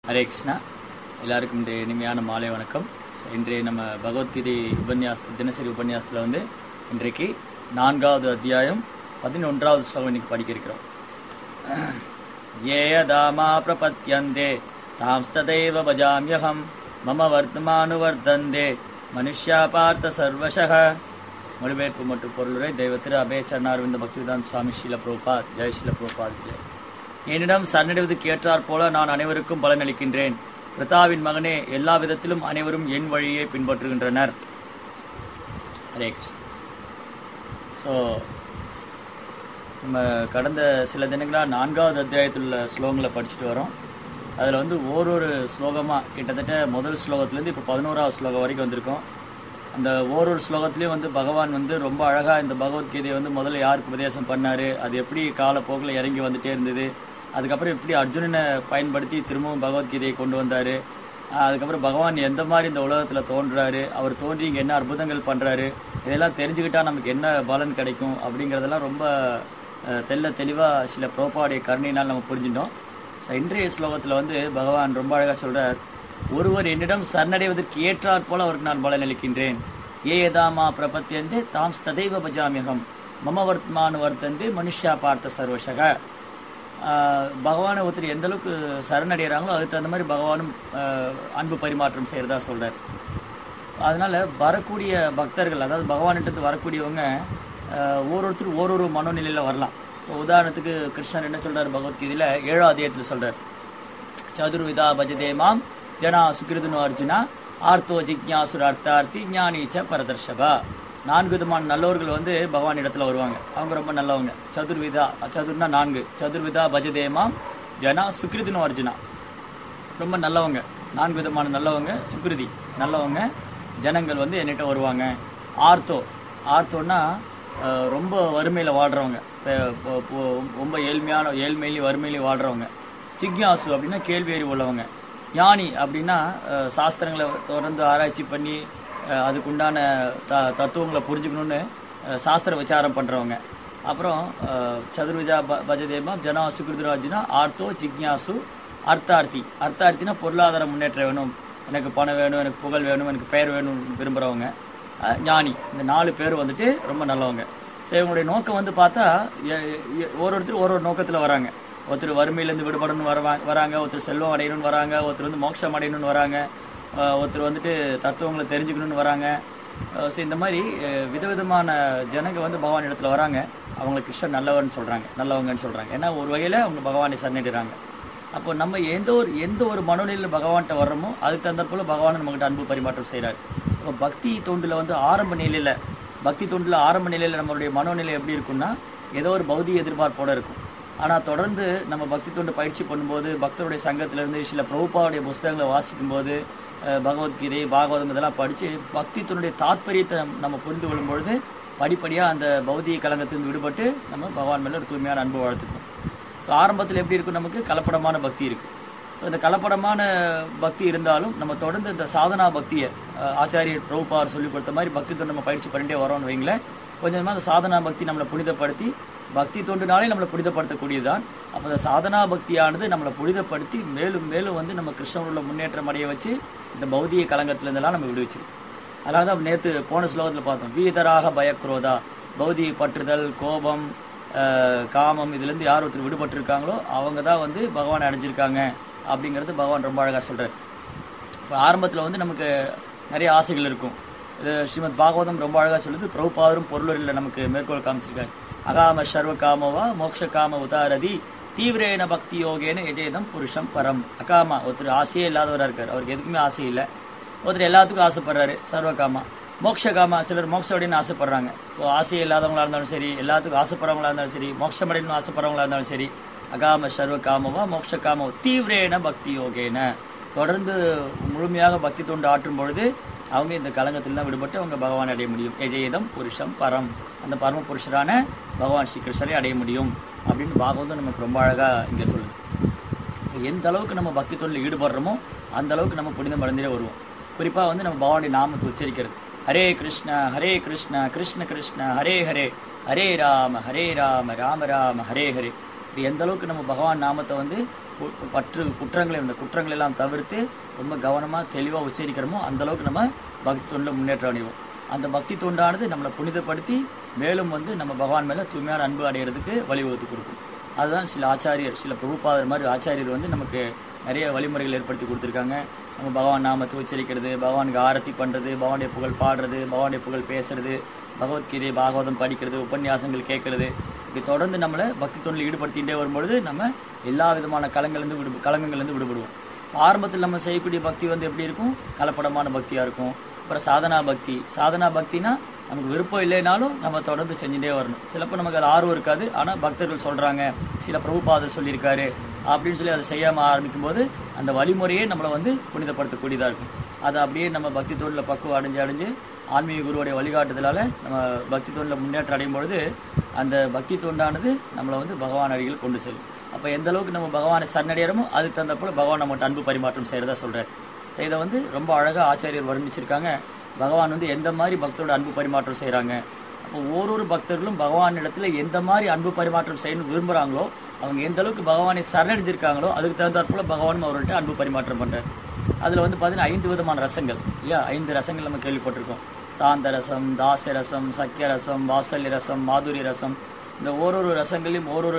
ஹரே கிருஷ்ணா எல்லாருக்கும் இன்றைய இனிமையான மாலை வணக்கம் ஸோ இன்றைய நம்ம பகவத்கீதை உபன்யாச தினசரி உபன்யாசத்தில் வந்து இன்றைக்கு நான்காவது அத்தியாயம் பதினொன்றாவது ஸ்லோகம் இன்னைக்கு படிக்க இருக்கிறோம் ஏயதாமா பிரபத்யந்தே தாம்ஸ்ததைவ பஜாமியகம் மம வர்த்தமானுவர்த்தந்தே மனுஷ்யா பார்த்த சர்வசக மொழிபெயர்ப்பு மற்றும் பொருளுரை தெய்வ திரு அபய சரணார்விந்த பக்திவேதாந்த் சுவாமி ஸ்ரீல பிரபுபாத் ஜெய் ஸ்ரீல பிரபுபாத் ஜெய் என்னிடம் சரணடைவதற்கு ஏற்றாற் போல நான் அனைவருக்கும் பலனளிக்கின்றேன் பிரதாவின் மகனே எல்லா விதத்திலும் அனைவரும் என் வழியை பின்பற்றுகின்றனர் ஹரே கிருஷ்ணா ஸோ நம்ம கடந்த சில தினங்களாக நான்காவது அத்தியாயத்தில் உள்ள ஸ்லோகங்களை படிச்சுட்டு வரோம் அதில் வந்து ஓரொரு ஸ்லோகமாக கிட்டத்தட்ட முதல் ஸ்லோகத்துலேருந்து இப்போ பதினோராவது ஸ்லோகம் வரைக்கும் வந்திருக்கோம் அந்த ஓரொரு ஸ்லோகத்துலேயும் வந்து பகவான் வந்து ரொம்ப அழகாக இந்த பகவத்கீதையை வந்து முதல்ல யாருக்கு உபதேசம் பண்ணார் அது எப்படி காலப்போக்கில் இறங்கி வந்துட்டே இருந்தது அதுக்கப்புறம் எப்படி அர்ஜுனனை பயன்படுத்தி திரும்பவும் பகவத்கீதையை கொண்டு வந்தார் அதுக்கப்புறம் பகவான் எந்த மாதிரி இந்த உலகத்தில் தோன்றுறாரு அவர் தோன்றி இங்கே என்ன அற்புதங்கள் பண்ணுறாரு இதெல்லாம் தெரிஞ்சுக்கிட்டா நமக்கு என்ன பலன் கிடைக்கும் அப்படிங்கிறதெல்லாம் ரொம்ப அஹ், தெள்ள தெளிவாக சில புரோபாடைய கருணையினால் நம்ம புரிஞ்சுட்டோம் ஸோ இன்றைய ஸ்லோகத்தில் வந்து பகவான் ரொம்ப அழகாக சொல்கிறார் ஒருவர் என்னிடம் சரணடைவதற்கு ஏற்றாற் போல அவருக்கு நான் பலன் அளிக்கின்றேன் ஏ எதாமா பிரபத்தியந்து தாம் ஸ்ததைவ பஜாமியகம் மம வர்த்மானு வர்த்தந்து மனுஷ்யா பார்த்த சர்வசக ஆஹ் பகவானை ஒருத்தர் எந்த அளவுக்கு சரணடைகிறாங்களோ அதுக்கு தகுந்த மாதிரி பகவானும் ஆஹ் அன்பு பரிமாற்றம் செய்கிறதா சொல்கிறார் அதனால் வரக்கூடிய பக்தர்கள் அதாவது பகவான்கிட்ட வரக்கூடியவங்க ஆஹ் ஒவ்வொருத்தரும் ஓரொரு மனோநிலையில் வரலாம் இப்போ உதாரணத்துக்கு கிருஷ்ணர் என்ன சொல்றார் பகவத்கீதையில் ஏழாம் அத்தியாயத்தில் சொல்கிறார் சதுர்விதா பஜதே மாம் ஜனா சுகிருதுனு அர்ஜுனா ஆர்த்தோ ஜிக்ஞாசுர அர்த்தார்த்தி ஞானீச்ச பரதர்ஷபா நான்கு விதமான நல்லவர்கள் வந்து பகவான் இடத்துல வருவாங்க அவங்க ரொம்ப நல்லவங்க சதுர்விதா சதுர்னா நான்கு சதுர்விதா பஜதே மாம் ஜனா சுகிருதுனு அர்ஜுனா ரொம்ப நல்லவங்க நான்கு விதமான நல்லவங்க சுக்ருதி நல்லவங்க ஜனங்கள் வந்து என்கிட்ட வருவாங்க ஆர்த்தோ ஆர்த்தோன்னா அஹ், ரொம்ப வறுமையில் வாழ்கிறவங்க ரொம்ப ஏழ்மையான ஏழ்மையிலையும் வறுமையிலையும் வாழ்கிறவங்க ஜிக்யாசு அப்படின்னா கேள்வி அறிவு உள்ளவங்க ஞானி அப்படின்னா அஹ், சாஸ்திரங்களை தொடர்ந்து ஆராய்ச்சி பண்ணி அஹ், அதுக்குண்டான த தத்துவங்களை புரிஞ்சுக்கணுன்னு அஹ், சாஸ்திர விசாரம் பண்ணுறவங்க அப்புறம் அஹ், சதுர்விதா ப பஜதேமா ஜனா சுக்ருதராஜுனா ஆர்த்தோ ஜிக்யாசு அர்த்தார்த்தி அர்த்தார்த்தினா பொருளாதார முன்னேற்றம் வேணும் எனக்கு பணம் வேணும் எனக்கு புகழ் வேணும் எனக்கு பெயர் வேணும்னு விரும்புகிறவங்க அஹ், ஞானி இந்த நாலு பேர் வந்துட்டு ரொம்ப நல்லவங்க ஸோ இவங்களுடைய நோக்கம் வந்து பார்த்தா எ- எ- ஒரு ஒருத்தர் ஒரு ஒரு நோக்கத்தில் வராங்க ஒருத்தர் வறுமையிலேருந்து விடுபடணும்னு வரவா வராங்க ஒருத்தர் செல்வம் அடையணும்னு வராங்க ஒருத்தர் வந்து மோட்சம் அடையணும்னு வராங்க அஹ், ஒருத்தர் வந்துட்டு தத்துவங்களை தெரிஞ்சுக்கணும்னு வராங்க ஸோ இந்த மாதிரி அஹ், விதவிதமான ஜனங்க வந்து பகவான் இடத்துல வராங்க அவங்களை கிருஷ்ணன் நல்லவன்னு சொல்கிறாங்க நல்லவங்கன்னு சொல்கிறாங்க ஏன்னா ஒரு வகையில் அவங்க பகவானை சரணிடுறாங்க அப்போ நம்ம எந்த ஒரு எந்த ஒரு மனநிலையில் பகவான்கிட்ட வர்றோமோ அதுக்கு தகுந்த போல பகவான் நம்மகிட்ட அன்பு பரிமாற்றம் செய்கிறார் அப்போ பக்தி தொண்டில் வந்து ஆரம்ப நிலையில் பக்தி தொண்டில் ஆரம்ப நிலையில் நம்மளுடைய மனோநிலை எப்படி இருக்கும்னா ஏதோ ஒரு பௌதிக எதிர்பார்ப்போட இருக்கும் ஆனால் தொடர்ந்து நம்ம பக்தி தொண்டு பயிற்சி பண்ணும்போது பக்தருடைய சங்கத்திலேருந்து சில பிரபுபாவுடைய புஸ்தகங்களை வாசிக்கும்போது அஹ், பகவத்கீதை பாகவதம் இதெல்லாம் படித்து பக்தி தொண்டுடைய தாத்பரியத்தை நம்ம- நம்ம புரிந்து கொள்ளும் பொழுது படிப்படியாக அந்த பௌதிக கலங்கத்திலிருந்து விடுபட்டு நம்ம பகவான் மேலே ஒரு தூய்மையான அன்பு வளர்த்துக்கணும் ஸோ ஆரம்பத்தில் எப்படி இருக்கும் நமக்கு கலப்படமான பக்தி இருக்குது ஸோ இந்த கலப்படமான பக்தி இருந்தாலும் நம்ம தொடர்ந்து இந்த சாதனா பக்தியை அஹ், ஆச்சாரியர் பிரபுபார் சொல்லி கொடுத்த மாதிரி பக்தி தொண்டு நம்ம பயிற்சி பண்ணிட்டே வரோம்னு வைங்களேன் கொஞ்சமாக அந்த சாதனா பக்தி நம்மளை புனிதப்படுத்தி பக்தி தொண்டுனாலே நம்மளை புனிதப்படுத்தக்கூடியதுதான் அப்போ அந்த சாதனா பக்தியானது நம்மளை புனிதப்படுத்தி மேலும் மேலும் வந்து நம்ம கிருஷ்ணனோட முன்னேற்றம் அடைய வச்சு இந்த பௌதிக கலங்கத்திலேருந்தெல்லாம் நம்ம விடுவிச்சிருக்கு அதனால தான் நேற்று போன ஸ்லோகத்தில் பார்த்தோம் வீதராக பயக்ரோதா பௌதிக பற்றுதல் கோபம் அஹ், காமம் இதுலேருந்து யார் ஒருத்தர் விடுபட்டிருக்காங்களோ அவங்க தான் வந்து பகவானை அடைஞ்சிருக்காங்க அப்படிங்கிறது பகவான் ரொம்ப அழகாக சொல்கிறார் இப்போ ஆரம்பத்தில் வந்து நமக்கு நிறைய ஆசைகள் இருக்கும் இது ஸ்ரீமத் பாகவதம் ரொம்ப அழகாக சொல்லுது பிரபுபாதரும் பொருளரில் நமக்கு மேற்கோள் காமிச்சிருக்காரு அகாம சர்வ காமவா மோக்ஷ காம உதாரதி தீவிரேன பக்தி யோகேன எஜேதம் புருஷம் பரம் அகாமா ஒருத்தர் ஆசையே இல்லாதவராக இருக்கார் அவருக்கு எதுக்குமே ஆசை இல்லை ஒருத்தர் எல்லாத்துக்கும் ஆசைப்படுறாரு சர்வகாமா மோட்சகாமா சிலர் மோட்சம் அப்படின்னு ஆசைப்படுறாங்க இப்போ ஆசையே இல்லாதவங்களா இருந்தாலும் சரி எல்லாத்துக்கும் ஆசைப்படுறவங்களா இருந்தாலும் சரி மோட்சம் அடையணும்னு ஆசைப்படுறவங்களா இருந்தாலும் சரி அகாம சர்வ காமவா மோட்ச காமோ தீவிரேன பக்தி யோகேன தொடர்ந்து முழுமையாக பக்தி தொண்டு ஆற்றும் பொழுது அவங்க இந்த கலங்கத்தில் தான் விடுபட்டு அவங்க பகவானை அடைய முடியும் எஜேதம் புருஷம் பரம் அந்த பரம புருஷரான பகவான் ஸ்ரீ கிருஷ்ணரை அடைய முடியும் அப்படின்னு பாகவதம் நமக்கு ரொம்ப அழகாக இங்கே சொல்லுது இப்போ எந்த அளவுக்கு நம்ம பக்தி தொழில் ஈடுபடுறோமோ அந்த அளவுக்கு நம்ம புனிதம் அடைந்தே வருவோம் குறிப்பாக வந்து நம்ம பகவானுடைய நாமத்தை உச்சரிக்கிறது ஹரே கிருஷ்ண ஹரே கிருஷ்ண கிருஷ்ண கிருஷ்ண ஹரே ஹரே ஹரே ராம ஹரே ராம ராம ராம ஹரே ஹரே இது எந்த அளவுக்கு நம்ம பகவான் நாமத்தை வந்து கு- பற்று குற்றங்களை இந்த குற்றங்களை எல்லாம் தவிர்த்து ரொம்ப கவனமாக தெளிவாக உச்சரிக்கிறோமோ அந்த அளவுக்கு நம்ம பக்தி தொண்டில் முன்னேற்றம் அடைவோம் அந்த பக்தி தொண்டானது நம்மளை புனிதப்படுத்தி மேலும் வந்து நம்ம பகவான் மேலே தூய்மையான அன்பு அடைகிறதுக்கு வழிவகுத்து கொடுக்கும் அதுதான் சில ஆச்சாரியர் சில பிரபுபாதர் மாதிரி ஆச்சாரியர் வந்து நமக்கு நிறைய வழிமுறைகள் ஏற்படுத்தி கொடுத்துருக்காங்க நம்ம பகவான் நாமத்தை உச்சரிக்கிறது பகவானுக்கு ஆரத்தி பண்ணுறது பகவானுடைய புகழ் பாடுறது பகவானுடைய புகழ் பேசுறது பகவத்கீதை பாகவதம் படிக்கிறது உபன்யாசங்கள் கேட்கறது இப்படி தொடர்ந்து நம்மளை பக்தி தொண்டில் ஈடுபடுத்திகிட்டே வரும்பொழுது நம்ம எல்லா விதமான கலங்கள்லேருந்து விடு கலங்கங்கள்லேருந்து விடுபடுவோம் ஆரம்பத்தில் நம்ம செய்யக்கூடிய பக்தி வந்து எப்படி இருக்கும் கலப்படமான பக்தியாக இருக்கும் அப்புறம் சாதனா பக்தி சாதனா பக்தினா நமக்கு விருப்பம் இல்லைனாலும் நம்ம தொடர்ந்து செஞ்சுட்டே வரணும் சிலப்போ நமக்கு அது ஆர்வம் இருக்காது ஆனால் பக்தர்கள் சொல்கிறாங்க சில பிரபுபாதர் சொல்லியிருக்காரு அப்படின்னு சொல்லி அதை செய்யாமல் ஆரம்பிக்கும் போது அந்த வழிமுறையே நம்மளை வந்து புனிதப்படுத்தக்கூடியதாக இருக்கும் அதை அப்படியே நம்ம பக்தி தொழிலில் பக்குவம் அடைஞ்சு அடைஞ்சு ஆன்மீக குருவுடைய வழிகாட்டுதலால் நம்ம பக்தி தொண்டில் முன்னேற்றம் அடையும் பொழுது அந்த பக்தி தொண்டானது நம்மளை வந்து பகவான் அருகில் கொண்டு செல்லும் அப்போ எந்த அளவுக்கு நம்ம பகவானை சரணடைகிறோமோ அதுக்கு தகுந்த போல பகவான் நம்மகிட்ட அன்பு பரிமாற்றம் செய்கிறதா சொல்கிறார் இதை வந்து ரொம்ப அழகாக ஆச்சாரியர் வர்ணிச்சிருக்காங்க பகவான் வந்து எந்த மாதிரி பக்தரோட அன்பு பரிமாற்றம் செய்கிறாங்க அப்போ ஓரொரு பக்தர்களும் பகவான் இடத்துல எந்த மாதிரி அன்பு பரிமாற்றம் செய்யணும்னு விரும்புகிறாங்களோ அவங்க எந்த அளவுக்கு பகவானை சரணடைஞ்சிருக்காங்களோ அதுக்கு தகுந்தாற் போல பகவானும் அவர்கள்ட்ட அன்பு பரிமாற்றம் பண்ணுறார் அதில் வந்து பார்த்தீங்கன்னா ஐந்து விதமான ரசங்கள் இல்லையா ஐந்து ரசங்கள் நம்ம கேள்விப்பட்டிருக்கோம் சாந்த ரசம் தாச ரசம் சக்கிய ரசம் வாசல்ய ரசம் மாதுரி ரசம் இந்த ஓரொரு ரசங்களையும் ஓரொரு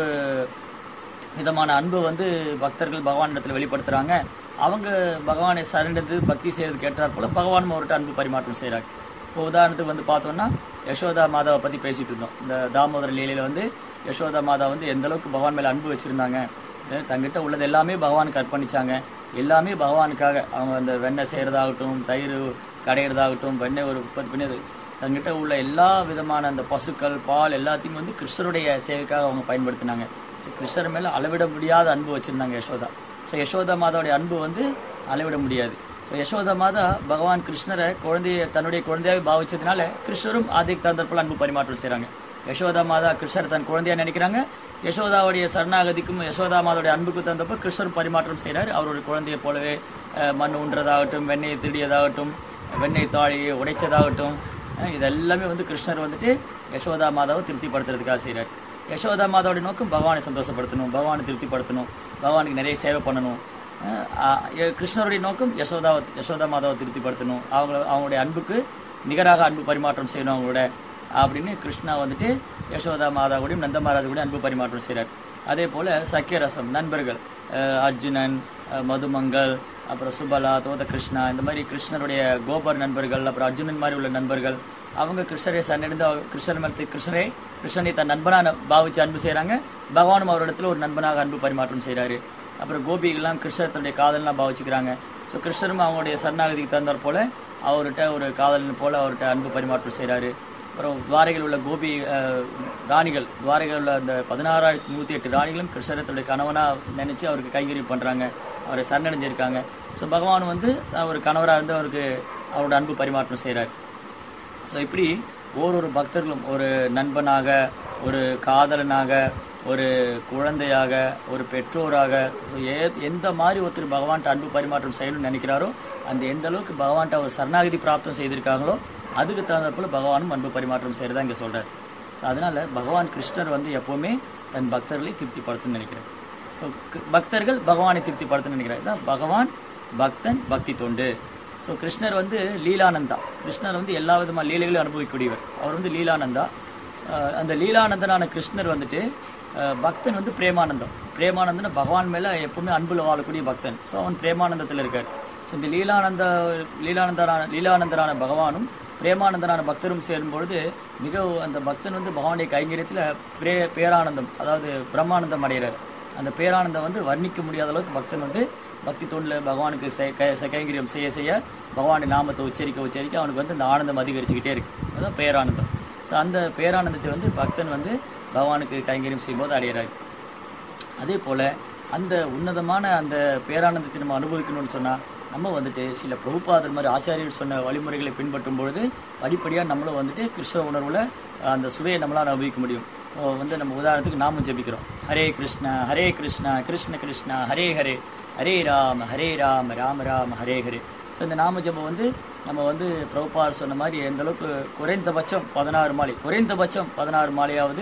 விதமான அன்பை வந்து பக்தர்கள் பகவான் இடத்துல வெளிப்படுத்துகிறாங்க அவங்க பகவானை சரண்டது பக்தி செய்யறது கேட்டார் போல பகவானும் அவர்கிட்ட அன்பு பரிமாற்றம் செய்கிறாங்க இப்போ உதாரணத்துக்கு வந்து பார்த்தோம்னா யசோதா மாதாவை பற்றி பேசிட்டு இருந்தோம் இந்த தாமோதர லீலையில் வந்து யசோதா மாதா வந்து எந்த அளவுக்கு பகவான் மேலே அன்பு வச்சுருந்தாங்க தங்கிட்ட உள்ளது எல்லாமே பகவானுக்கு அர்ப்பணிச்சாங்க எல்லாமே பகவானுக்காக அவங்க அந்த வெண்ணெய் செய்கிறதாகட்டும் தயிர் கடையிறதாகட்டும் வெண்ணெய் ஒரு உற்பத்தி பண்ணி தங்கிட்ட உள்ள எல்லா விதமான அந்த பசுக்கள் பால் எல்லாத்தையும் வந்து கிருஷ்ணருடைய சேவைக்காக அவங்க பயன்படுத்தினாங்க ஸோ கிருஷ்ணர் மேலே அளவிட முடியாத அன்பு வச்சுருந்தாங்க யசோதா ஸோ யசோதா மாதாவுடைய அன்பு வந்து அளவிட முடியாது ஸோ யசோதா மாதா பகவான் கிருஷ்ணரை குழந்தைய தன்னுடைய குழந்தையாக பாவிச்சதுனால கிருஷ்ணரும் அதுக்கு தகுந்தற்போல் அன்பு பரிமாற்றம் செய்கிறாங்க யசோதா மாதா கிருஷ்ணர் தன் குழந்தையா நினைக்கிறாங்க யசோதாவுடைய சரணாகதிக்கும் யசோதா மாதாவுடைய அன்புக்கு தகுந்தப்போ கிருஷ்ணர் பரிமாற்றம் செய்கிறார் அவருடைய குழந்தையை போலவே அஹ், மண் உண்றதாகட்டும் வெண்ணெயை திருடியதாகட்டும் வெண்ணெய் தாழியை உடைச்சதாகட்டும் அஹ், இதெல்லாமே வந்து கிருஷ்ணர் வந்துட்டு யசோதா மாதாவை திருப்திப்படுத்துறதுக்காக செய்கிறார் யசோதா மாதாவுடைய நோக்கம் பகவானை சந்தோஷப்படுத்தணும் பகவானை திருப்திப்படுத்தணும் பகவானுக்கு நிறைய சேவை பண்ணணும் அஹ் அஹ் எ- கிருஷ்ணருடைய நோக்கம் யசோதாவை யசோதா மாதாவை திருப்திப்படுத்தணும் அவங்க அவங்களுடைய அன்புக்கு நிகராக அன்பு பரிமாற்றம் செய்யணும் அவங்களோட அப்படின்னு கிருஷ்ணா வந்துட்டு யசோதா மாதா கூடயும் நந்த மகாராஜா கூடயும் அன்பு பரிமாற்றம் செய்கிறார் அதே போல் சக்கியரசம் நண்பர்கள் அஹ் அர்ஜுனன் அஹ் மதுமங்கல் அப்புறம் சுபலா தோத கிருஷ்ணா இந்த மாதிரி கிருஷ்ணருடைய கோபர் நண்பர்கள் அப்புறம் அர்ஜுனன் மாதிரி உள்ள நண்பர்கள் அவங்க கிருஷ்ணரை சன்னடைந்து அவர் கிருஷ்ணர் மேலே கிருஷ்ணரை கிருஷ்ணனை தன் நண்பனாக பாவிச்சு அன்பு செய்கிறாங்க பகவானும் அவரிடத்துல ஒரு நண்பனாக அன்பு பரிமாற்றம் செய்கிறாரு அப்புறம் கோபிகள்லாம் கிருஷ்ணர் தன்னுடைய காதல்லாம் பாவிச்சுக்கிறாங்க ஸோ கிருஷ்ணரும் அவங்களுடைய சரணாகதிக்கு தகுந்தாற் போல அவர்கிட்ட ஒரு காதலன் போல அவர்கிட்ட அன்பு பரிமாற்றம் செய்கிறாரு அப்புறம் துவாரைகள் உள்ள கோபி அஹ், ராணிகள் துவாரைகள் உள்ள அந்த பதினாறாயிரத்தி நூற்றி எட்டு ராணிகளும் கிருஷ்ணரை தன்னுடைய கணவனாக நினச்சி அவருக்கு கைங்கரியம் பண்ணுறாங்க அவரை சரணடைஞ்சிருக்காங்க ஸோ பகவான் வந்து ஒரு கணவராக இருந்து அவருக்கு அவரோட அன்பு பரிமாற்றம் செய்கிறார் ஸோ இப்படி ஓரொரு பக்தர்களும் ஒரு நண்பனாக ஒரு காதலனாக ஒரு குழந்தையாக ஒரு பெற்றோராக ஏ எந்த மாதிரி ஒருத்தர் பகவான்கிட்ட அன்பு பரிமாற்றம் செய்யணும்னு நினைக்கிறாரோ அந்த எந்த அளவுக்கு பகவான்கிட்ட ஒரு சரணாகதி பிராப்தம் செய்திருக்காங்களோ அதுக்கு தகுந்த போல பகவானும் அன்பு பரிமாற்றம் செய்கிறதா இங்கே சொல்கிறார் ஸோ அதனால் பகவான் கிருஷ்ணர் வந்து எப்போவுமே தன் பக்தர்களை திருப்திப்படுத்தணும்னு நினைக்கிறார் ஸோ பக்தர்கள் பகவானை திருப்திப்படுத்தணும்னு நினைக்கிறார் இதான் பகவான் பக்தன் பக்தி தொண்டு ஸோ கிருஷ்ணர் வந்து லீலானந்தா கிருஷ்ணர் வந்து எல்லா விதமான லீலைகளையும் அனுபவிக்கக்கூடியவர் அவர் வந்து லீலானந்தா அஹ் அந்த லீலானந்தனான கிருஷ்ணர் வந்துட்டு அஹ் பக்தன் வந்து பிரேமானந்தம் பிரேமானந்தன் பகவான் மேலே எப்பவுமே அன்புல வாழக்கூடிய பக்தன் ஸோ அவன் பிரேமானந்தத்தில் இருக்கார் ஸோ இந்த லீலானந்த லீலானந்தரான லீலானந்தரான பகவானும் பிரேமானந்தரான பக்தரும் சேரும்பொழுது மிக அந்த பக்தன் வந்து பகவானுடைய கைங்கரியத்தில் பிரே பேரானந்தம் அதாவது பிரம்மானந்தம் அடைகிறார் அந்த பேரானந்தம் வந்து வர்ணிக்க முடியாத அளவுக்கு பக்தன் வந்து பக்தி தொண்டில் பகவானுக்கு செ- கை- செ- கைங்கரியம் செய்ய செய்ய பகவானுடைய நாமத்தை உச்சரிக்க உச்சரிக்க அவனுக்கு வந்து இந்த ஆனந்தம் அதிகரிச்சுக்கிட்டே இருக்கு அதுதான் பேரானந்தம் ஸோ அந்த பேரானந்தத்தை வந்து பக்தன் வந்து பகவானுக்கு கைங்கரியம் செய்யும்போது அடையிறாரு அதே போல் அந்த உன்னதமான அந்த பேரானந்தத்தை நம்ம அனுபவிக்கணும்னு சொன்னால் நம்ம வந்துட்டு சில பிரபுபாதர் மாதிரி ஆச்சாரியர் சொன்ன வழிமுறைகளை பின்பற்றும் பொழுது படிப்படியாக நம்மளும் வந்துட்டு கிருஷ்ண உணர்வில் அந்த சுவையை நம்மளால் அனுபவிக்க முடியும் இப்போ வந்து நம்ம உதாரணத்துக்கு நாமும் ஜெபிக்கிறோம் ஹரே கிருஷ்ணா ஹரே கிருஷ்ணா கிருஷ்ண கிருஷ்ணா ஹரே ஹரே ஹரே ராம ஹரே ராம ராம ராம ஹரே ஹரே ஸோ இந்த நாம ஜெபம் வந்து நம்ம வந்து பிரபுபார் சொன்ன மாதிரி எந்த அளவுக்கு குறைந்தபட்சம் பதினாறு மாலை குறைந்தபட்சம் பதினாறு மாலையாவது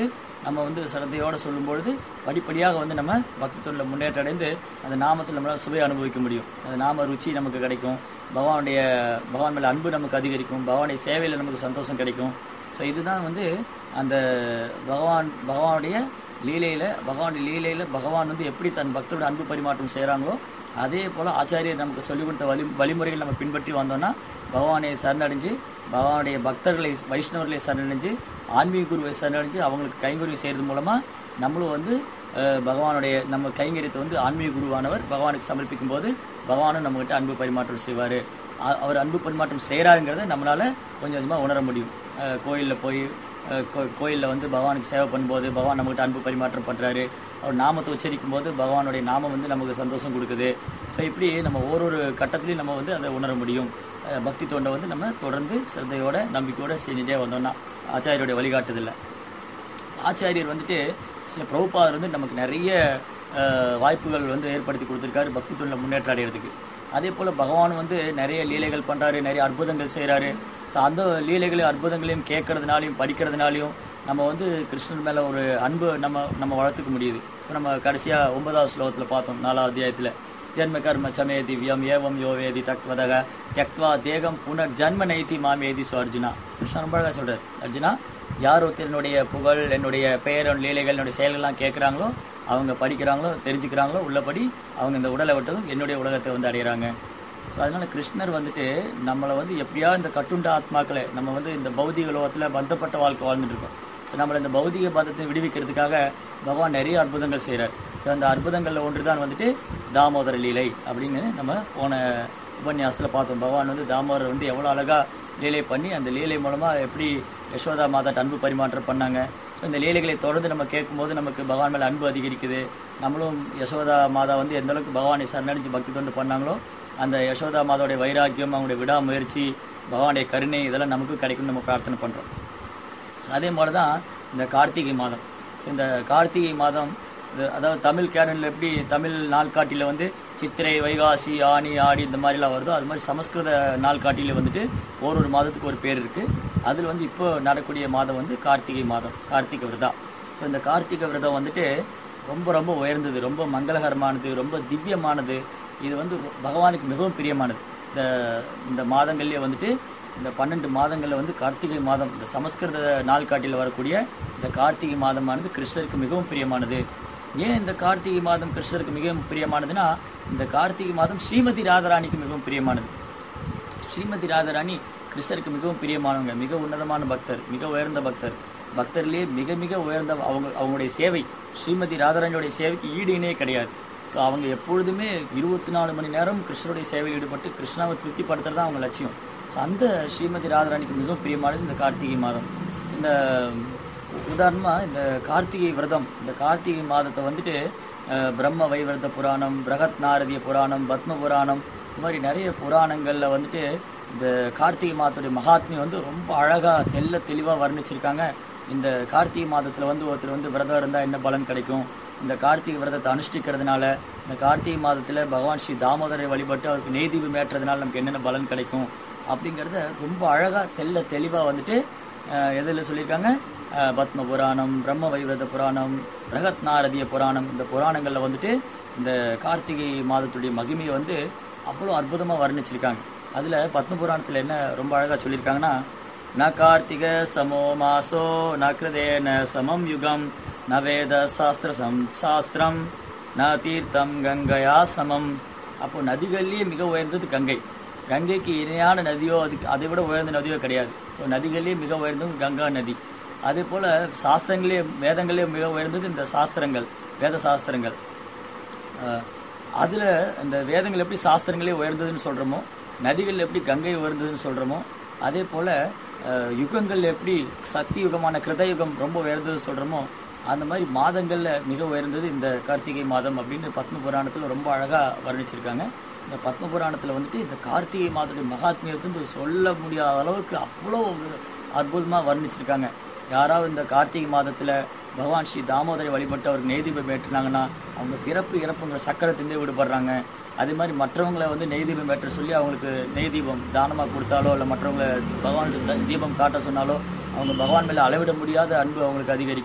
நம்ம வந்து சிரத்தையோடு சொல்லும்பொழுது படிப்படியாக வந்து நம்ம பக்தி தொண்டில் முன்னேற்றம் அடைந்து அந்த நாமத்தில் நம்மளால் சுவை அனுபவிக்க முடியும் அந்த நாம ருச்சி நமக்கு கிடைக்கும் பகவானுடைய பகவான் மேலே அன்பு நமக்கு அதிகரிக்கும் பகவானுடைய சேவையில் நமக்கு சந்தோஷம் கிடைக்கும் ஸோ இதுதான் வந்து அந்த பகவான் பகவானுடைய லீலையில் பகவானுடைய லீலையில் பகவான் வந்து எப்படி தன் பக்தரோட அன்பு பரிமாற்றம் செய்கிறாங்களோ அதே போல் ஆச்சாரியர் நமக்கு சொல்லிக் கொடுத்த வழி வழிமுறைகள் நம்ம பின்பற்றி வந்தோம்னா பகவானை சரணடைஞ்சு பகவானுடைய பக்தர்களை வைஷ்ணவர்களை சரணடைஞ்சு ஆன்மீக குருவை சரணடைஞ்சு அவங்களுக்கு கைங்கரியம் செய்கிறது மூலமாக நம்மளும் வந்து அஹ், பகவானுடைய நம்ம கைங்கரியத்தை வந்து ஆன்மீக குருவானவர் பகவானுக்கு சமர்ப்பிக்கும் போது பகவானும் நம்மகிட்ட அன்பு பரிமாற்றம் செய்வார் அவர் அன்பு பரிமாற்றம் செய்கிறாருங்கிறத நம்மளால் கொஞ்சம் கொஞ்சமாக உணர முடியும் கோயிலில் போய் கோயிலில் வந்து பகவானுக்கு சேவை பண்ணும்போது பகவான் நம்மகிட்ட அன்பு பரிமாற்றம் பண்ணுறாரு அவர் நாமத்தை உச்சரிக்கும் போது பகவானுடைய நாமம் வந்து நமக்கு சந்தோஷம் கொடுக்குது ஸோ இப்படி நம்ம ஒரு கட்டத்துலையும் நம்ம வந்து அதை உணர முடியும் அஹ் பக்தி தொண்டை வந்து நம்ம தொடர்ந்து சிரத்தையோட நம்பிக்கையோட செஞ்சுட்டே வந்தோம்னா ஆச்சாரியருடைய வழிகாட்டுதலில் ஆச்சாரியர் வந்துட்டு சில பிரபுபாதர் வந்து நமக்கு நிறைய அஹ், வாய்ப்புகள் வந்து ஏற்படுத்தி கொடுத்துருக்காரு பக்தி தொழில முன்னேற்றம் அடைகிறதுக்கு அதே போல் பகவான் வந்து நிறைய லீலைகள் பண்ணுறாரு நிறைய அற்புதங்கள் செய்கிறாரு ஸோ அந்த லீலைகளையும் அற்புதங்களையும் கேட்கறதுனாலையும் படிக்கிறதுனாலையும் நம்ம வந்து கிருஷ்ணன் மேலே ஒரு அன்பு நம்ம நம்ம வளர்த்துக்க முடியுது இப்போ நம்ம கடைசியாக ஒன்பதாவது ஸ்லோகத்தில் பார்த்தோம் நாலாவது அத்தியாயத்தில் ஜென்ம கர்ம சமே திவ்யம் ஏவம் யோவேதி தக்வதக தியக்வா தேகம் புனர் ஜன்ம நைதி மாமேதி சோ அர்ஜுனா கிருஷ்ணன் ரொம்ப அழகாக சொல்கிறார் அர்ஜுனா யார் ஒருத்தர் என்னுடைய புகழ் என்னுடைய பெயர் லீலைகள் என்னுடைய செயல்கள்லாம் கேட்குறாங்களோ அவங்க படிக்கிறாங்களோ தெரிஞ்சுக்கிறாங்களோ உள்ளபடி அவங்க இந்த உடலை விட்டதும் என்னுடைய உலகத்தை வந்து அடைகிறாங்க ஸோ அதனால கிருஷ்ணர் வந்துட்டு நம்மளை வந்து எப்படியா இந்த கட்டுண்ட ஆத்மாக்களை நம்ம வந்து இந்த பௌதிக லோகத்தில் பந்தப்பட்ட வாழ்க்கை வாழ்ந்துட்டு இருக்கோம் ஸோ நம்மளை இந்த பௌதிக பதத்தை விடுவிக்கிறதுக்காக பகவான் நிறைய அற்புதங்கள் செய்கிறார் ஸோ அந்த அற்புதங்களில் ஒன்று தான் வந்துட்டு தாமோதர லீலை அப்படின்னு நம்ம போன உபன்யாசத்தில் பார்த்தோம் பகவான் வந்து தாமோதர் வந்து எவ்வளோ அழகாக லீலை பண்ணி அந்த லீலை மூலமாக எப்படி யசோதா மாதா அன்பு பரிமாற்றம் பண்ணாங்க ஸோ இந்த லீலைகளை தொடர்ந்து நம்ம கேட்கும்போது நமக்கு பகவான் மேலே அன்பு அதிகரிக்குது நம்மளும் யசோதா மாதா வந்து எந்த அளவுக்கு பகவானை சரணடைஞ்சு பக்தி தொண்டு பண்ணாங்களோ அந்த யசோதா மாதாவுடைய வைராக்கியம் அவங்களுடைய விடாமுயற்சி பகவானுடைய கருணை இதெல்லாம் நமக்கு கிடைக்கும்னு நம்ம பிரார்த்தனை பண்ணுறோம் ஸோ அதே மாதிரி தான் இந்த கார்த்திகை மாதம் ஸோ இந்த கார்த்திகை மாதம் இது அதாவது தமிழ் கேரனில் எப்படி தமிழ் நாள்காட்டியில் வந்து சித்திரை வைகாசி ஆனி ஆடி இந்த மாதிரிலாம் வருதோ அது மாதிரி சமஸ்கிருத நாள்காட்டியில் வந்துட்டு ஒரு ஒரு மாதத்துக்கு ஒரு பேர் இருக்குது அதில் வந்து இப்போ நடக்கூடிய மாதம் வந்து கார்த்திகை மாதம் கார்த்திகை விரதா ஸோ இந்த கார்த்திகை விரதம் வந்துட்டு ரொம்ப ரொம்ப உயர்ந்தது ரொம்ப மங்களகரமானது ரொம்ப திவ்யமானது இது வந்து ரொ- பகவானுக்கு மிகவும் பிரியமானது இந்த இந்த மாதங்கள்லேயே வந்துட்டு இந்த பன்னெண்டு மாதங்களில் வந்து கார்த்திகை மாதம் இந்த சமஸ்கிருத நாள்காட்டியில் வரக்கூடிய இந்த கார்த்திகை மாதமானது கிருஷ்ணருக்கு மிகவும் பிரியமானது ஏன் இந்த கார்த்திகை மாதம் கிருஷ்ணருக்கு மிகவும் பிரியமானதுன்னா இந்த கார்த்திகை மாதம் ஸ்ரீமதி ராதாராணிக்கு மிகவும் பிரியமானது ஸ்ரீமதி ராதாராணி கிருஷ்ணருக்கு மிகவும் பிரியமானவங்க மிக உன்னதமான பக்தர் மிக உயர்ந்த பக்தர் பக்தர்லேயே மிக மிக உயர்ந்த அவங்க அவங்களுடைய சேவை ஸ்ரீமதி ராதாராணியோடைய சேவைக்கு ஈடு இணையே கிடையாது ஸோ அவங்க எப்பொழுதுமே இருபத்தி நாலு மணி நேரம் கிருஷ்ணருடைய சேவையில் ஈடுபட்டு கிருஷ்ணாவை திருப்திப்படுத்துறது தான் அவங்க லட்சியம் ஸோ அந்த ஸ்ரீமதி ராதாராணிக்கு மிகவும் பிரியமானது இந்த கார்த்திகை மாதம் இந்த உதாரணமாக இந்த கார்த்திகை விரதம் இந்த கார்த்திகை மாதத்தை வந்துட்டு அஹ், பிரம்ம வைவர்த புராணம் பிரகத் நாரதிய புராணம் பத்ம புராணம் இந்த மாதிரி நிறைய புராணங்களில் வந்துட்டு இந்த கார்த்திகை மாதத்துடைய மகாத்மியம் வந்து ரொம்ப அழகாக தெல்ல தெளிவாக வர்ணிச்சிருக்காங்க இந்த கார்த்திகை மாதத்தில் வந்து ஒருத்தர் வந்து விரதம் இருந்தால் என்ன பலன் கிடைக்கும் இந்த கார்த்திகை விரதத்தை அனுஷ்டிக்கிறதுனால இந்த கார்த்திகை மாதத்தில் பகவான் ஸ்ரீ தாமோதரை வழிபட்டு அவருக்கு நெய் தீபம் ஏற்றுறதுனால நமக்கு என்னென்ன பலன் கிடைக்கும் அப்படிங்கிறத ரொம்ப அழகாக தெல்ல தெளிவாக வந்துட்டு எதில் சொல்லியிருக்காங்க அஹ், பத்ம புராணம் பிரம்ம வைவரத புராணம் பிரகத் நாரதிய புராணம் இந்த புராணங்களில் வந்துட்டு இந்த கார்த்திகை மாதத்துடைய மகிமையை வந்து அவ்வளோ அற்புதமாக வர்ணிச்சிருக்காங்க அதில் பத்ம புராணத்தில் என்ன ரொம்ப அழகாக சொல்லியிருக்காங்கன்னா ந கார்த்திக சமோ மாசோ ந கிருதேன சமம் யுகம் ந வேத சாஸ்திர சம் சாஸ்திரம் ந தீர்த்தம் கங்கையா சமம் அப்போ நதிகள்லேயே மிக உயர்ந்தது கங்கை கங்கைக்கு இணையான நதியோ அதுக்கு அதை விட உயர்ந்த நதியோ கிடையாது ஸோ நதிகள்லேயே மிக உயர்ந்தது கங்கா நதி அதே போல் சாஸ்திரங்களே வேதங்களே மிக உயர்ந்தது இந்த சாஸ்திரங்கள் வேத சாஸ்திரங்கள் அதில் இந்த வேதங்கள் எப்படி சாஸ்திரங்களே உயர்ந்ததுன்னு சொல்கிறோமோ நதிகள் எப்படி கங்கை உயர்ந்ததுன்னு சொல்கிறோமோ அதே போல் யுகங்கள் எப்படி சக்தி யுகமான கிருதயுகம் ரொம்ப உயர்ந்ததுன்னு சொல்கிறோமோ அந்த மாதிரி மாதங்களில் மிக உயர்ந்தது இந்த கார்த்திகை மாதம் அப்படின்னு பத்ம புராணத்தில் ரொம்ப அழகாக வர்ணிச்சிருக்காங்க இந்த பத்ம புராணத்தில் வந்துட்டு இந்த கார்த்திகை மாதத்துடைய மகாத்மியத்தை வந்து சொல்ல முடியாத அளவுக்கு அவ்வளோ அற்புதமாக வர்ணிச்சிருக்காங்க யாராவது இந்த கார்த்திகை மாதத்தில் பகவான் ஸ்ரீ தாமோதரை வழிபட்டு அவருக்கு நெய்தீபம் ஏற்றுனாங்கன்னா அவங்க பிறப்பு இறப்புங்கிற சக்கரத்திலே விடுபடுறாங்க அதே மாதிரி மற்றவங்களை வந்து நெய்தீபம் ஏற்ற சொல்லி அவங்களுக்கு நெய்தீபம் தானமாக கொடுத்தாலோ இல்லை மற்றவங்களை பகவானுக்கு த- தீபம் காட்ட சொன்னாலோ அவங்க பகவான் மேலே அளவிட முடியாத அன்பு அவங்களுக்கு அதிகரிக்கும்